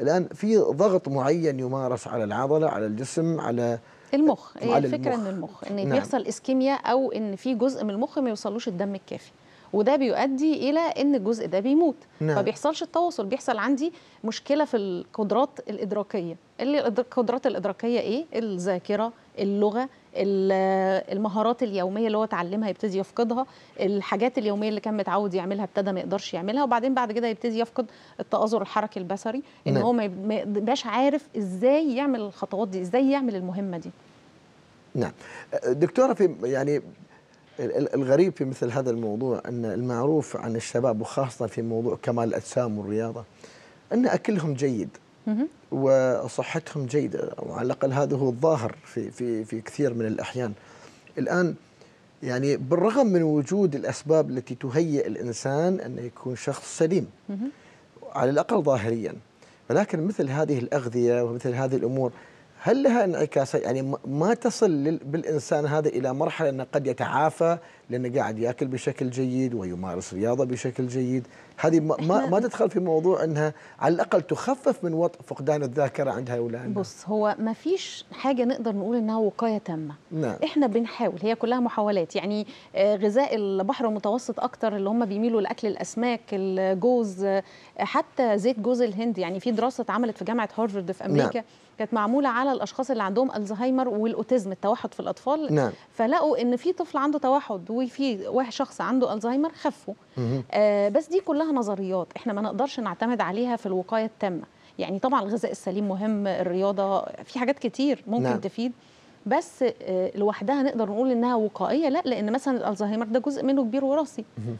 الان في ضغط معين يمارس على العضله على الجسم على المخ هي على الفكره المخ. ان المخ ان نعم. بيحصل اسكيميا او ان في جزء من المخ ما يوصلوش الدم الكافي وده بيؤدي الى ان الجزء ده بيموت نعم. ما بيحصلش التواصل بيحصل عندي مشكله في القدرات الادراكيه اللي القدرات الادراكيه ايه الذاكره اللغه ال- المهارات اليوميه اللي هو اتعلمها يبتدي يفقدها الحاجات اليوميه اللي كان متعود يعملها ابتدى ما يقدرش يعملها وبعدين بعد كده يبتدي يفقد التآزر الحركي البصري ان نعم. هو ما يب- ما يبقاش عارف ازاي يعمل الخطوات دي ازاي يعمل المهمه دي نعم دكتورة في يعني ال- ال- الغريب في مثل هذا الموضوع أن المعروف عن الشباب وخاصة في موضوع كمال الأجسام والرياضة أن أكلهم جيد مهم. وصحتهم جيدة أو على الأقل هذا هو الظاهر في في في كثير من الأحيان الآن يعني بالرغم من وجود الأسباب التي تهيئ الإنسان أن يكون شخص سليم مهم. على الأقل ظاهريا ولكن مثل هذه الأغذية ومثل هذه الأمور هل لها انعكاسات يعني ما- ما تصل لل- بالإنسان هذا إلى مرحلة أنه قد يتعافى لأنه قاعد يأكل بشكل جيد ويمارس رياضة بشكل جيد هذه ما, ما, إحنا- ما تدخل في موضوع أنها على الأقل تخفف من وطء فقدان الذاكرة عند هؤلاء الناس. بص هو ما فيش حاجه نقدر نقول انها وقايه تامه نعم احنا بنحاول هي كلها محاولات يعني آه، غذاء البحر المتوسط اكتر اللي هم بيميلوا لاكل الاسماك الجوز آه، حتى زيت جوز الهند يعني في دراسه اتعملت في جامعه هارفارد في امريكا نعم. كانت معموله على الاشخاص اللي عندهم الزهايمر والاوتيزم التوحد في الاطفال نعم فلقوا ان في طفل عنده توحد وفي واحد شخص عنده الزهايمر خفوا مهم. آه بس دي كلها نظريات احنا ما نقدرش نعتمد عليها في الوقايه التامه يعني طبعا الغذاء السليم مهم الرياضه في حاجات كتير ممكن نعم. نعم. تفيد بس آه لوحدها نقدر نقول انها وقائيه لا لان مثلا الزهايمر ده جزء منه كبير وراثي مهم.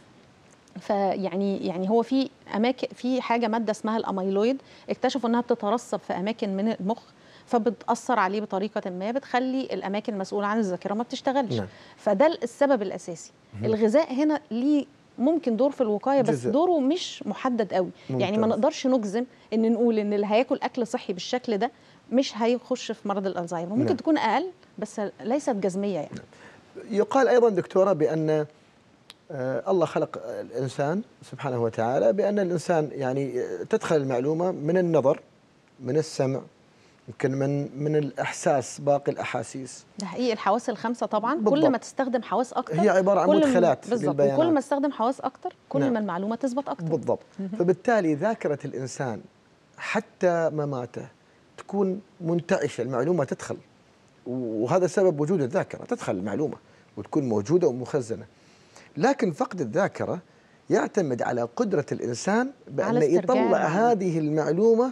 فيعني يعني هو في اماكن في حاجه ماده اسمها الاميلويد اكتشفوا انها بتترسب في اماكن من المخ فبتاثر عليه بطريقه ما بتخلي الاماكن المسؤوله عن الذاكره ما بتشتغلش نعم. فده السبب الاساسي الغذاء هنا ليه ممكن دور في الوقايه بس جزء. دوره مش محدد قوي يعني ما ممتاز. نقدرش نجزم ان نقول ان اللي هياكل اكل صحي بالشكل ده مش هيخش في مرض الالزهايمر ممكن نعم. تكون اقل بس ليست جزميه يعني يقال ايضا دكتوره بان آه، الله خلق الانسان سبحانه وتعالى بان الانسان يعني آه، تدخل المعلومه من النظر من السمع يمكن من من الاحساس باقي الاحاسيس ده حقيقي الحواس الخمسه طبعا بالضبط. كل ما تستخدم حواس اكتر هي عباره عن كل ما- مدخلات بالظبط للبيانات وكل ما استخدم حواس اكتر كل نعم. ما المعلومه تثبت اكتر بالضبط فبالتالي ذاكره الانسان حتى مماته تكون منتعشه المعلومه تدخل وهذا سبب وجود الذاكره تدخل المعلومه وتكون موجوده ومخزنه لكن فقد الذاكره يعتمد على قدره الانسان بانه على استرجاع يطلع المعلومة. هذه المعلومه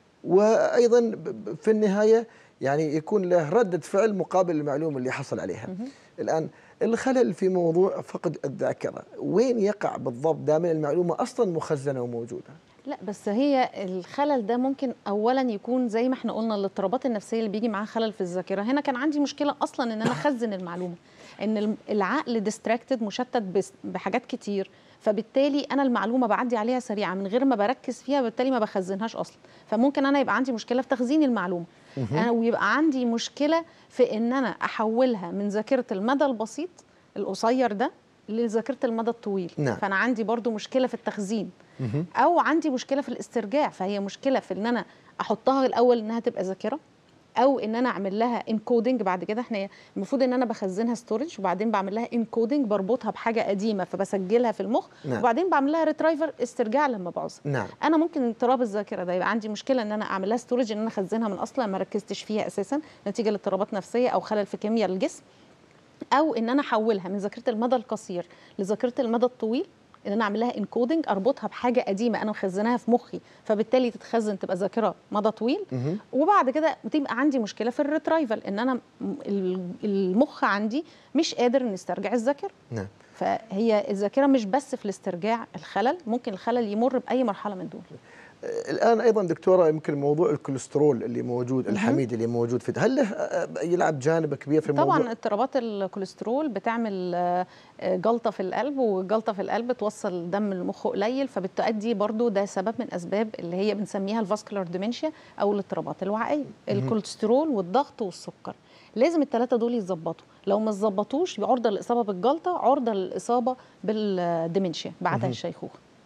وايضا ب- ب- في النهايه يعني يكون له رده فعل مقابل المعلومه اللي حصل عليها الان الخلل في موضوع فقد الذاكره وين يقع بالضبط دام المعلومه اصلا مخزنه وموجوده لا بس هي الخلل ده ممكن اولا يكون زي ما احنا قلنا الاضطرابات النفسيه اللي بيجي معاها خلل في الذاكره هنا كان عندي مشكله اصلا ان انا اخزن المعلومه ان الم- العقل ديستراكتد مشتت بس- بحاجات كتير فبالتالي انا المعلومه بعدي عليها سريعه من غير ما بركز فيها بالتالي ما بخزنهاش اصلا فممكن انا يبقى عندي مشكله في تخزين المعلومه انا ويبقى عندي مشكله في ان انا احولها من ذاكره المدى البسيط القصير ده لذاكره المدى الطويل نعم. فانا عندي برضو مشكله في التخزين او عندي مشكله في الاسترجاع فهي مشكله في ان انا احطها الاول انها تبقى ذاكره او ان انا اعمل لها انكودنج بعد كده احنا المفروض ان انا بخزنها ستورج وبعدين بعمل لها انكودنج بربطها بحاجه قديمه فبسجلها في المخ نعم. وبعدين بعمل لها ريترايفر استرجاع لما بعوزها نعم انا ممكن اضطراب الذاكره ده يبقى عندي مشكله ان انا اعمل لها ستورج ان انا اخزنها من اصلا ما ركزتش فيها اساسا نتيجه لاضطرابات نفسيه او خلل في كيمياء الجسم او ان انا احولها من ذاكره المدى القصير لذاكره المدى الطويل ان انا اعمل لها انكودنج اربطها بحاجه قديمه انا مخزناها في مخي فبالتالي تتخزن تبقى ذاكره مدى طويل مهم. وبعد كده بتبقى عندي مشكله في الريترايفل ان انا م- ال- المخ عندي مش قادر ان يسترجع الذاكره نعم فهي الذاكره مش بس في الاسترجاع الخلل ممكن الخلل يمر باي مرحله من دول الان ايضا دكتوره يمكن موضوع الكوليسترول اللي موجود الحميد اللي موجود في هل له آه، يلعب جانب كبير في الموضوع طبعا اضطرابات الكوليسترول بتعمل آه، آه، جلطه في القلب والجلطه في القلب توصل دم المخ قليل فبتؤدي برضو ده سبب من اسباب اللي هي بنسميها الفاسكولار ديمنشيا او الاضطرابات الوعائيه الكوليسترول والضغط والسكر لازم الثلاثه دول يتظبطوا لو ما اتظبطوش عرضه للاصابه بالجلطه عرضه للاصابه بالديمنشيا بعدها الشيخوخه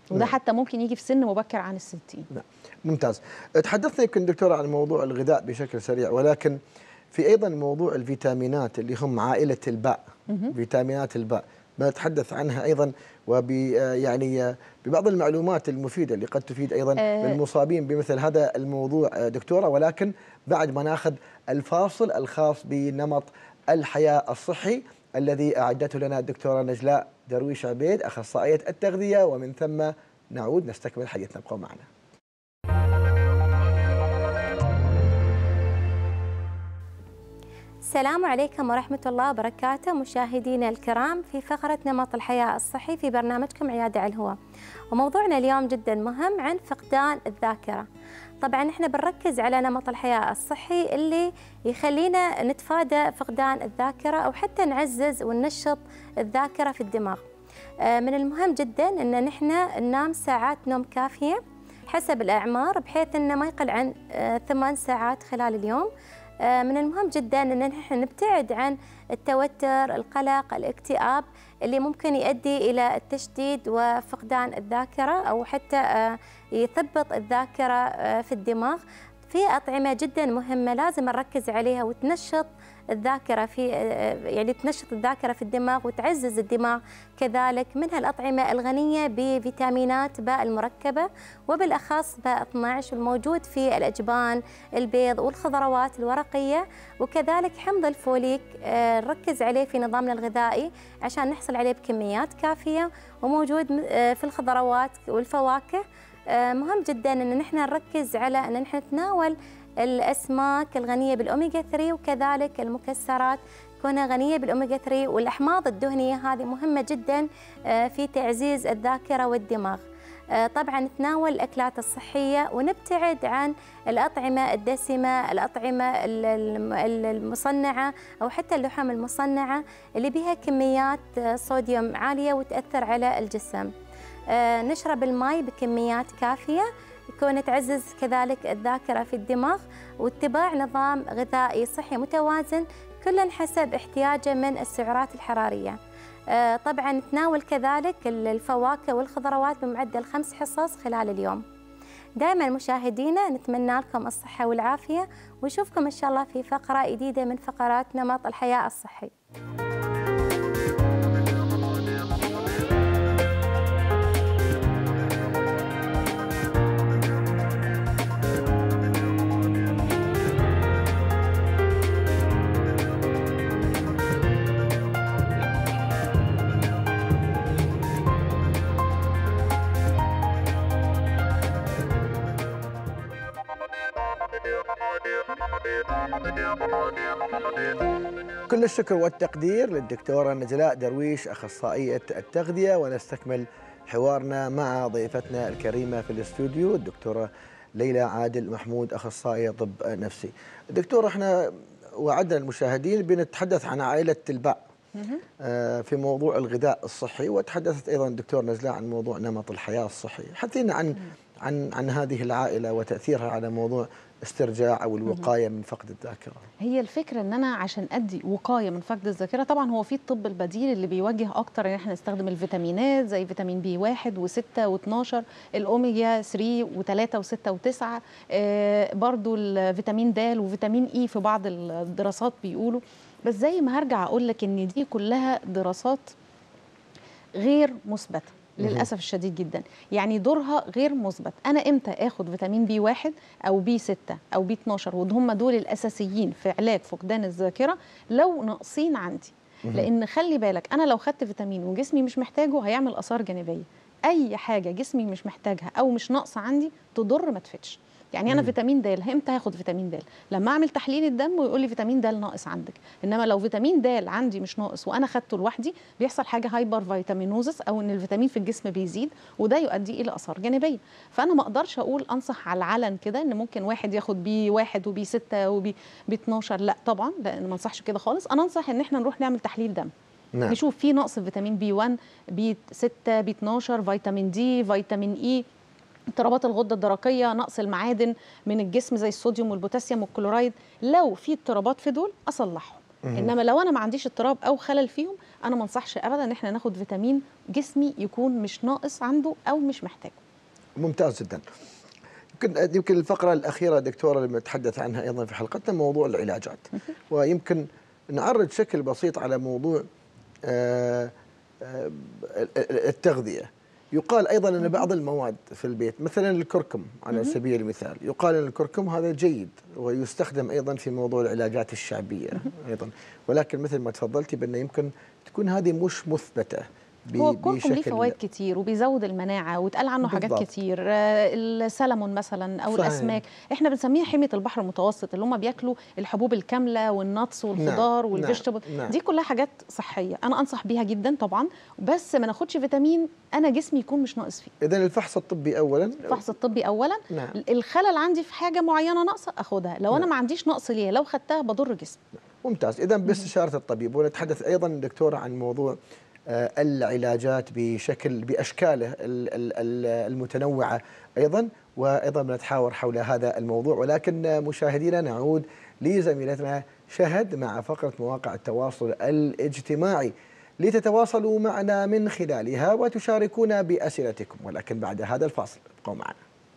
وده نعم. حتى ممكن يجي في سن مبكر عن الستين ممتاز تحدثنا يمكن دكتور عن موضوع الغذاء بشكل سريع ولكن في ايضا موضوع الفيتامينات اللي هم عائله الباء فيتامينات الباء بنتحدث عنها ايضا وب يعني ببعض المعلومات المفيده اللي قد تفيد ايضا آه. للمصابين بمثل هذا الموضوع آه، دكتوره ولكن بعد ما ناخذ الفاصل الخاص بنمط الحياه الصحي الذي اعدته لنا الدكتوره نجلاء درويش عبيد اخصائيه التغذيه ومن ثم نعود نستكمل حديثنا ابقوا معنا. السلام عليكم ورحمة الله وبركاته مشاهدينا الكرام في فقرة نمط الحياة الصحي في برنامجكم عيادة على الهواء وموضوعنا اليوم جدا مهم عن فقدان الذاكرة طبعا احنا بنركز على نمط الحياة الصحي اللي يخلينا نتفادى فقدان الذاكرة أو حتى نعزز وننشط الذاكرة في الدماغ آه، من المهم جدا ان نحن ننام ساعات نوم كافية حسب الأعمار بحيث أنه ما يقل عن آه، ثمان ساعات خلال اليوم آه، من المهم جدا ان نحن نبتعد عن التوتر، القلق، الاكتئاب اللي ممكن يؤدي الى التشديد وفقدان الذاكره او حتى آه، يثبط الذاكره آه، في الدماغ. في اطعمه جدا مهمه لازم نركز عليها وتنشط الذاكره في آه، يعني تنشط الذاكره في الدماغ وتعزز الدماغ كذلك منها الاطعمه الغنيه بفيتامينات باء المركبه وبالاخص باء 12 الموجود في الاجبان البيض والخضروات الورقيه وكذلك حمض الفوليك آه، نركز عليه في نظامنا الغذائي عشان نحصل عليه بكميات كافيه وموجود م- آه، في الخضروات والفواكه آه، مهم جدا ان نحن نركز على ان نحن نتناول الاسماك الغنيه بالاوميجا 3 وكذلك المكسرات كونها غنيه بالاوميجا 3 والاحماض الدهنيه هذه مهمه جدا آه، في تعزيز الذاكره والدماغ. آه، طبعا نتناول الاكلات الصحيه ونبتعد عن الاطعمه الدسمه، الاطعمه ال- الم- ال- المصنعه او حتى اللحوم المصنعه اللي بها كميات آه، صوديوم عاليه وتاثر على الجسم. آه، نشرب الماء بكميات كافيه يكون تعزز كذلك الذاكره في الدماغ واتباع نظام غذائي صحي متوازن كلا حسب احتياجه من السعرات الحراريه. آه، طبعا نتناول كذلك الفواكه والخضروات بمعدل خمس حصص خلال اليوم. دائما مشاهدينا نتمنى لكم الصحه والعافيه ونشوفكم ان شاء الله في فقره جديده من فقرات نمط الحياه الصحي. كل الشكر والتقدير للدكتورة نجلاء درويش أخصائية التغذية ونستكمل حوارنا مع ضيفتنا الكريمة في الاستوديو الدكتورة ليلى عادل محمود أخصائية طب نفسي دكتورة احنا وعدنا المشاهدين بنتحدث عن عائلة الباء آه، في موضوع الغذاء الصحي وتحدثت ايضا الدكتور نجلاء عن موضوع نمط الحياه الصحي، حدثينا عن عن عن هذه العائله وتاثيرها على موضوع استرجاع او الوقايه من فقد الذاكره. هي الفكره ان انا عشان ادي وقايه من فقد الذاكره طبعا هو في الطب البديل اللي بيوجه اكتر ان احنا نستخدم الفيتامينات زي فيتامين بي 1 و6 و12 الاوميجا 3 و3 و6 و9 آه برضو الفيتامين د وفيتامين اي في بعض الدراسات بيقولوا بس زي ما هرجع اقول لك ان دي كلها دراسات غير مثبته للاسف الشديد جدا يعني دورها غير مثبت انا امتى اخد فيتامين بي 1 او بي 6 او بي 12 وهم دول الاساسيين في علاج فقدان الذاكره لو ناقصين عندي لان خلي بالك انا لو خدت فيتامين وجسمي مش محتاجه هيعمل اثار جانبيه اي حاجه جسمي مش محتاجها او مش ناقصه عندي تضر ما تفيدش يعني انا فيتامين د امتى هاخد فيتامين د لما اعمل تحليل الدم ويقول لي فيتامين د ناقص عندك انما لو فيتامين د عندي مش ناقص وانا خدته لوحدي بيحصل حاجه هايبر فيتامينوزس او ان الفيتامين في الجسم بيزيد وده يؤدي الى اثار جانبيه فانا ما اقدرش اقول انصح على العلن كده ان ممكن واحد ياخد بي واحد وبي 6 وبي بي 12 لا طبعا لان ما انصحش كده خالص انا انصح ان احنا نروح نعمل تحليل دم نعم. نشوف في نقص فيتامين بي 1 بي 6 بي 12 فيتامين دي فيتامين اي اضطرابات الغده الدرقيه نقص المعادن من الجسم زي الصوديوم والبوتاسيوم والكلورايد لو في اضطرابات في دول اصلحهم انما لو انا ما عنديش اضطراب او خلل فيهم انا ما انصحش ابدا ان احنا ناخد فيتامين جسمي يكون مش ناقص عنده او مش محتاجه ممتاز جدا يمكن يمكن الفقره الاخيره دكتوره اللي نتحدث عنها ايضا في حلقتنا موضوع العلاجات ويمكن نعرض بشكل بسيط على موضوع آه، آه، التغذيه يقال ايضا ان بعض المواد في البيت مثلا الكركم على سبيل المثال يقال ان الكركم هذا جيد ويستخدم ايضا في موضوع العلاجات الشعبيه ايضا ولكن مثل ما تفضلتي بانه يمكن تكون هذه مش مثبته هو الكركم ليه فوائد كتير وبيزود المناعه واتقال عنه بالضبط. حاجات كتير آه، السلمون مثلا او صحيح. الاسماك احنا بنسميها حميه البحر المتوسط اللي هم بياكلوا الحبوب الكامله والنتس والخضار نعم. والفيجيتابل نعم. دي كلها حاجات صحيه انا انصح بيها جدا طبعا بس ما ناخدش فيتامين انا جسمي يكون مش ناقص فيه اذا الفحص الطبي اولا الفحص الطبي اولا نعم. الخلل عندي في حاجه معينه ناقصه اخدها لو نعم. انا ما عنديش نقص ليها لو خدتها بضر جسمي ممتاز اذا باستشاره الطبيب ونتحدث ايضا دكتوره عن موضوع آه، العلاجات بشكل باشكاله المتنوعه ايضا وايضا بنتحاور حول هذا الموضوع ولكن مشاهدينا نعود لزميلتنا شهد مع فقره مواقع التواصل الاجتماعي لتتواصلوا معنا من خلالها وتشاركونا باسئلتكم ولكن بعد هذا الفاصل ابقوا معنا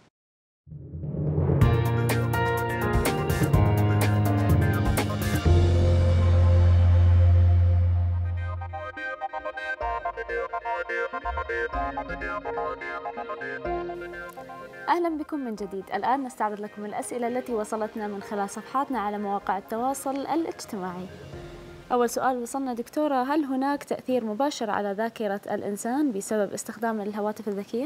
أهلا بكم من جديد الآن نستعرض لكم الأسئلة التي وصلتنا من خلال صفحاتنا على مواقع التواصل الاجتماعي أول سؤال وصلنا دكتورة هل هناك تأثير مباشر على ذاكرة الإنسان بسبب استخدام الهواتف الذكية؟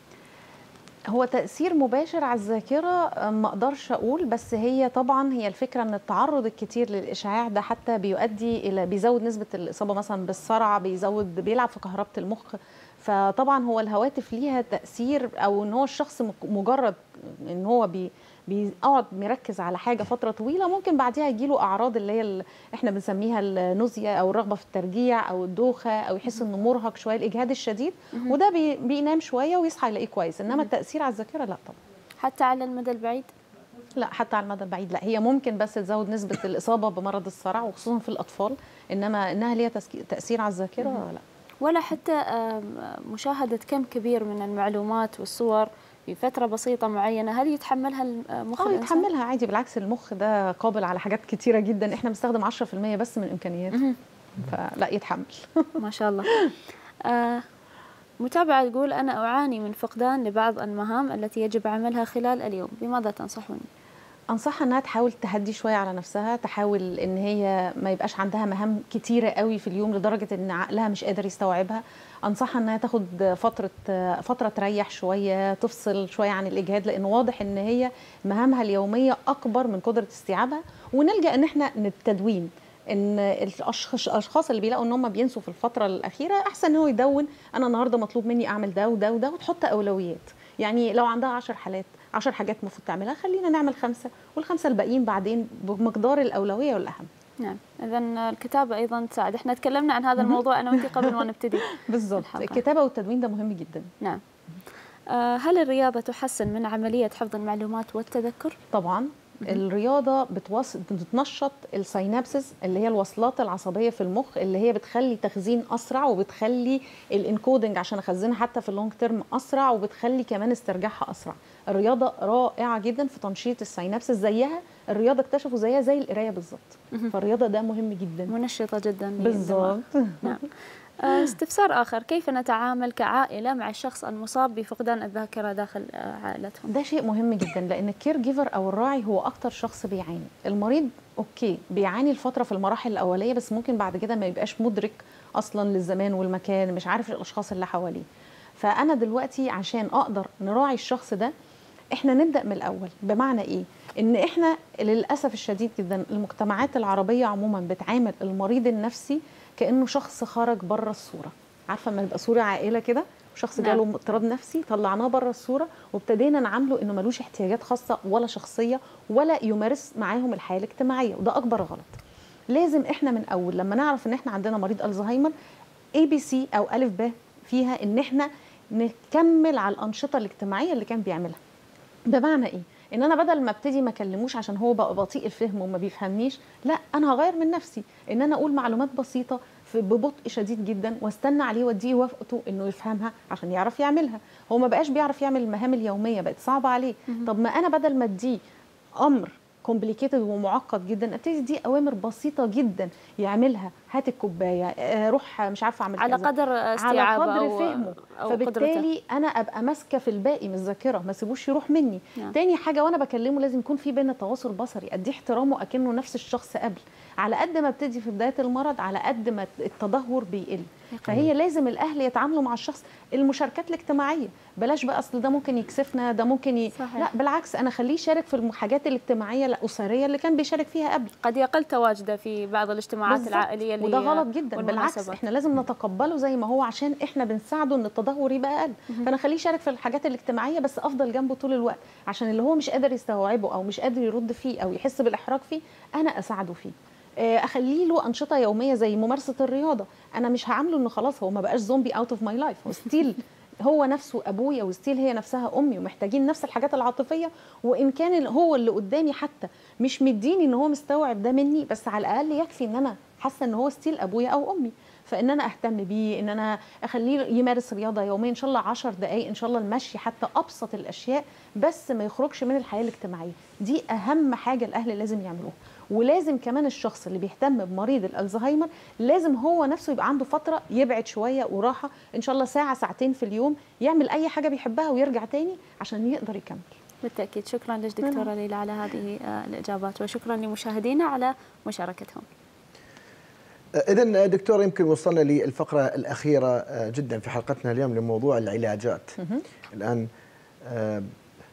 هو تأثير مباشر على الذاكرة ما أقدرش أقول بس هي طبعا هي الفكرة أن التعرض الكتير للإشعاع ده حتى بيؤدي إلى بيزود نسبة الإصابة مثلا بالصرع بيزود بيلعب في كهربة المخ فطبعا هو الهواتف ليها تأثير أو أن هو الشخص مجرد أن هو بي بيقعد مركز على حاجه فتره طويله ممكن بعديها يجيله اعراض اللي هي اللي احنا بنسميها النوزيا او الرغبه في الترجيع او الدوخه او يحس انه مرهق شويه الاجهاد الشديد وده بي بينام شويه ويصحى يلاقيه كويس انما التاثير على الذاكره لا طبعا حتى على المدى البعيد لا حتى على المدى البعيد لا هي ممكن بس تزود نسبه الاصابه بمرض الصرع وخصوصا في الاطفال انما انها ليها تاثير على الذاكره لا ولا حتى مشاهده كم كبير من المعلومات والصور في فتره بسيطه معينه هل يتحملها المخ اه يتحملها عادي بالعكس المخ ده قابل على حاجات كتيره جدا احنا بنستخدم 10% بس من امكانياته فلا يتحمل ما شاء الله آه متابعة تقول أنا أعاني من فقدان لبعض المهام التي يجب عملها خلال اليوم بماذا تنصحوني؟ انصحها انها تحاول تهدي شويه على نفسها تحاول ان هي ما يبقاش عندها مهام كتيره قوي في اليوم لدرجه ان عقلها مش قادر يستوعبها انصحها انها تاخد فتره فتره تريح شويه تفصل شويه عن الاجهاد لان واضح ان هي مهامها اليوميه اكبر من قدره استيعابها ونلجا ان احنا للتدوين ان الاشخاص اللي بيلاقوا ان هم بينسوا في الفتره الاخيره احسن ان هو يدون انا النهارده مطلوب مني اعمل ده وده وده وتحط اولويات يعني لو عندها 10 حالات 10 حاجات المفروض تعملها خلينا نعمل خمسه والخمسه الباقيين بعدين بمقدار الاولويه والاهم نعم اذا الكتابه ايضا تساعد احنا تكلمنا عن هذا الموضوع انا وانت قبل ما نبتدي بالضبط الكتابه والتدوين ده مهم جدا نعم آه، هل الرياضه تحسن من عمليه حفظ المعلومات والتذكر طبعا الرياضه بتوص... بتنشط السينابسز اللي هي الوصلات العصبيه في المخ اللي هي بتخلي تخزين اسرع وبتخلي الانكودنج عشان اخزنها حتى في اللونج تيرم اسرع وبتخلي كمان استرجاعها اسرع الرياضه رائعه جدا في تنشيط السينابسز زيها الرياضه اكتشفوا زيها زي القرايه بالظبط فالرياضه ده مهم جدا منشطه جدا بالظبط نعم آه، استفسار آخر كيف نتعامل كعائلة مع الشخص المصاب بفقدان الذاكرة داخل آه، عائلتهم ده شيء مهم جدا لأن الكير جيفر أو الراعي هو أكتر شخص بيعاني المريض أوكي بيعاني الفترة في المراحل الأولية بس ممكن بعد كده ما يبقاش مدرك أصلا للزمان والمكان مش عارف الأشخاص اللي حواليه فأنا دلوقتي عشان أقدر نراعي الشخص ده احنا نبدا من الاول بمعنى ايه ان احنا للاسف الشديد جدا المجتمعات العربيه عموما بتعامل المريض النفسي كانه شخص خرج بره الصوره عارفه لما يبقى صوره عائله كده شخص نعم. جاله اضطراب نفسي طلعناه بره الصوره وابتدينا نعامله انه ملوش احتياجات خاصه ولا شخصيه ولا يمارس معاهم الحياه الاجتماعيه وده اكبر غلط لازم احنا من اول لما نعرف ان احنا عندنا مريض الزهايمر اي بي سي او الف ب فيها ان احنا نكمل على الانشطه الاجتماعيه اللي كان بيعملها بمعنى ايه ان انا بدل ما ابتدي ما اكلموش عشان هو بقى بطيء الفهم وما بيفهمنيش لا انا هغير من نفسي ان انا اقول معلومات بسيطه في ببطء شديد جدا واستنى عليه واديه وقته انه يفهمها عشان يعرف يعملها هو ما بقاش بيعرف يعمل المهام اليوميه بقت صعبه عليه طب ما انا بدل ما اديه امر كومبليكيتد ومعقد جدا ابتدي دي اوامر بسيطه جدا يعملها هات الكوبايه آه، روح مش عارفه اعمل على كذا. قدر على استيعابه قدر أو فهمه أو قدرته. فبالتالي انا ابقى ماسكه في الباقي من الذاكره ما سيبوش يروح مني نعم. تاني حاجه وانا بكلمه لازم يكون في بينا تواصل بصري اديه احترامه اكنه نفس الشخص قبل على قد ما ابتدي في بدايه المرض على قد ما التدهور بيقل فهي لازم الاهل يتعاملوا مع الشخص المشاركات الاجتماعيه بلاش بقى اصل ده ممكن يكسفنا ده ممكن ي... صحيح. لا بالعكس انا خليه يشارك في الحاجات الاجتماعيه الاسريه اللي كان بيشارك فيها قبل قد يقل تواجده في بعض الاجتماعات بالظبط. العائليه اللي وده غلط جدا بالعكس والمناسبات. احنا لازم نتقبله زي ما هو عشان احنا بنساعده ان التدهور يبقى اقل فانا خليه يشارك في الحاجات الاجتماعيه بس افضل جنبه طول الوقت عشان اللي هو مش قادر يستوعبه او مش قادر يرد فيه او يحس بالاحراج فيه انا اساعده فيه آه، اخلي له انشطه يوميه زي ممارسه الرياضه انا مش هعامله انه خلاص هو ما بقاش زومبي اوت اوف ماي لايف هو ستيل هو نفسه ابويا وستيل هي نفسها امي ومحتاجين نفس الحاجات العاطفيه وان كان ال- هو اللي قدامي حتى مش مديني ان هو مستوعب ده مني بس على الاقل يكفي ان انا حاسه ان هو ستيل ابويا او امي فان انا اهتم بيه ان انا اخليه يمارس رياضه يوميا ان شاء الله 10 دقائق ان شاء الله المشي حتى ابسط الاشياء بس ما يخرجش من الحياه الاجتماعيه دي اهم حاجه الاهل لازم يعملوها ولازم كمان الشخص اللي بيهتم بمريض الالزهايمر لازم هو نفسه يبقى عنده فتره يبعد شويه وراحه ان شاء الله ساعه ساعتين في اليوم يعمل اي حاجه بيحبها ويرجع تاني عشان يقدر يكمل بالتاكيد شكرا لك دكتوره ليلى على هذه آه، الاجابات وشكرا لمشاهدينا على مشاركتهم إذا دكتور يمكن وصلنا للفقرة الأخيرة آه، جدا في حلقتنا اليوم لموضوع العلاجات الآن آه،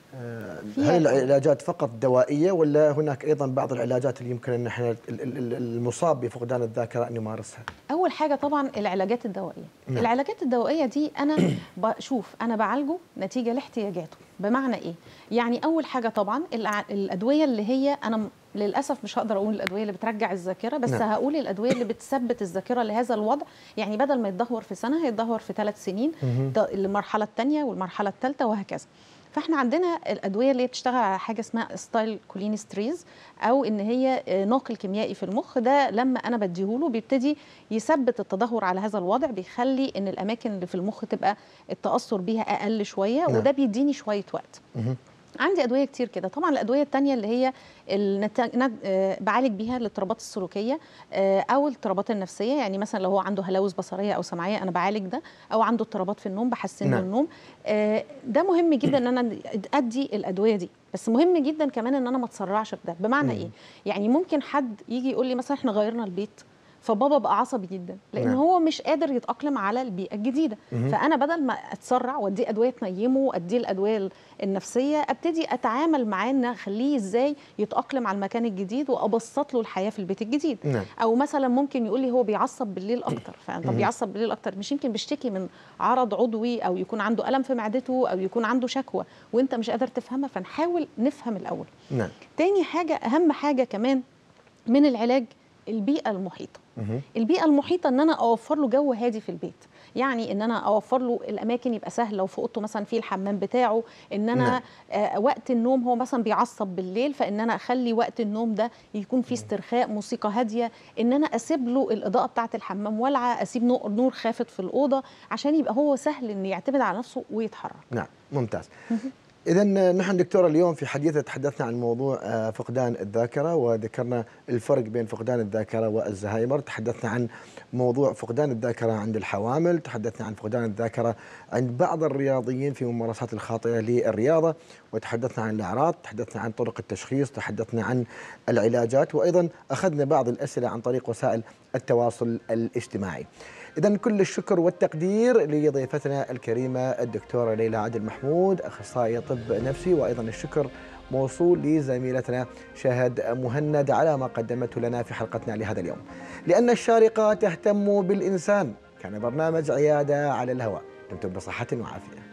آه، في هل علاج. العلاجات فقط دوائية ولا هناك أيضا بعض العلاجات اللي يمكن أن احنا ال- ال- ال- المصاب بفقدان الذاكرة أن يمارسها؟ اول حاجه طبعا العلاجات الدوائيه نعم. العلاجات الدوائيه دي انا بشوف انا بعالجه نتيجه لاحتياجاته بمعنى ايه يعني اول حاجه طبعا الع- الادويه اللي هي انا م- للاسف مش هقدر اقول الادويه اللي بترجع الذاكره بس نعم. هقول الادويه اللي بتثبت الذاكره لهذا الوضع يعني بدل ما يتدهور في سنه هيتدهور في ثلاث سنين مهم. ده المرحله الثانيه والمرحله الثالثه وهكذا فاحنا عندنا الادويه اللي هي بتشتغل على حاجه اسمها ستايل كولينستريز او ان هي آه، ناقل كيميائي في المخ ده لما انا بديهوله بيبتدي يثبت التدهور على هذا الوضع بيخلي ان الاماكن اللي في المخ تبقى التاثر بيها اقل شويه نعم. وده بيديني شويه وقت مهم. عندي ادويه كتير كده طبعا الادويه التانية اللي هي النت... ند- آه، بعالج بيها الاضطرابات السلوكيه آه، او الاضطرابات النفسيه يعني مثلا لو هو عنده هلاوس بصريه او سمعيه انا بعالج ده او عنده اضطرابات في النوم بحسن له نعم. النوم آه، ده مهم جدا ان انا ادي الادويه دي بس مهم جدا كمان ان انا ما اتسرعش في ده بمعنى مم. ايه يعني ممكن حد يجي يقول لي مثلا احنا غيرنا البيت فبابا بقى عصبي جدا لان نعم. هو مش قادر يتاقلم على البيئه الجديده مهم. فانا بدل ما اتسرع واديه ادويه تنيمه واديه الادويه النفسيه ابتدي اتعامل معاه ان اخليه ازاي يتاقلم على المكان الجديد وابسط له الحياه في البيت الجديد نعم او مثلا ممكن يقول لي هو بيعصب بالليل اكتر مم. فطب بيعصب بالليل اكتر مش يمكن بيشتكي من عرض عضوي او يكون عنده الم في معدته او يكون عنده شكوى وانت مش قادر تفهمها فنحاول نفهم الاول نعم تاني حاجه اهم حاجه كمان من العلاج البيئه المحيطه مهم. البيئه المحيطه ان انا اوفر له جو هادي في البيت يعني ان انا اوفر له الاماكن يبقى سهل لو في اوضته مثلا في الحمام بتاعه ان انا نعم. آه وقت النوم هو مثلا بيعصب بالليل فان انا اخلي وقت النوم ده يكون فيه استرخاء موسيقى هاديه ان انا اسيب له الاضاءه بتاعه الحمام والعه اسيب نور نور خافت في الاوضه عشان يبقى هو سهل انه يعتمد على نفسه ويتحرك نعم ممتاز إذا نحن دكتورة اليوم في حديثة تحدثنا عن موضوع آه، فقدان الذاكرة وذكرنا الفرق بين فقدان الذاكرة والزهايمر، تحدثنا عن موضوع فقدان الذاكرة عند الحوامل، تحدثنا عن فقدان الذاكرة عند بعض الرياضيين في ممارسات الخاطئة للرياضة، وتحدثنا عن الأعراض، تحدثنا عن طرق التشخيص، تحدثنا عن العلاجات، وأيضا أخذنا بعض الأسئلة عن طريق وسائل التواصل الاجتماعي. إذا كل الشكر والتقدير لضيفتنا الكريمة الدكتورة ليلى عادل محمود أخصائية طب نفسي وأيضا الشكر موصول لزميلتنا شهد مهند على ما قدمته لنا في حلقتنا لهذا اليوم لأن الشارقة تهتم بالإنسان كان برنامج عيادة على الهواء دمتم بصحة وعافية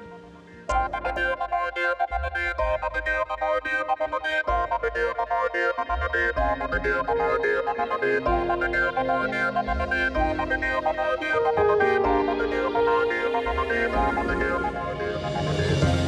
Thank you.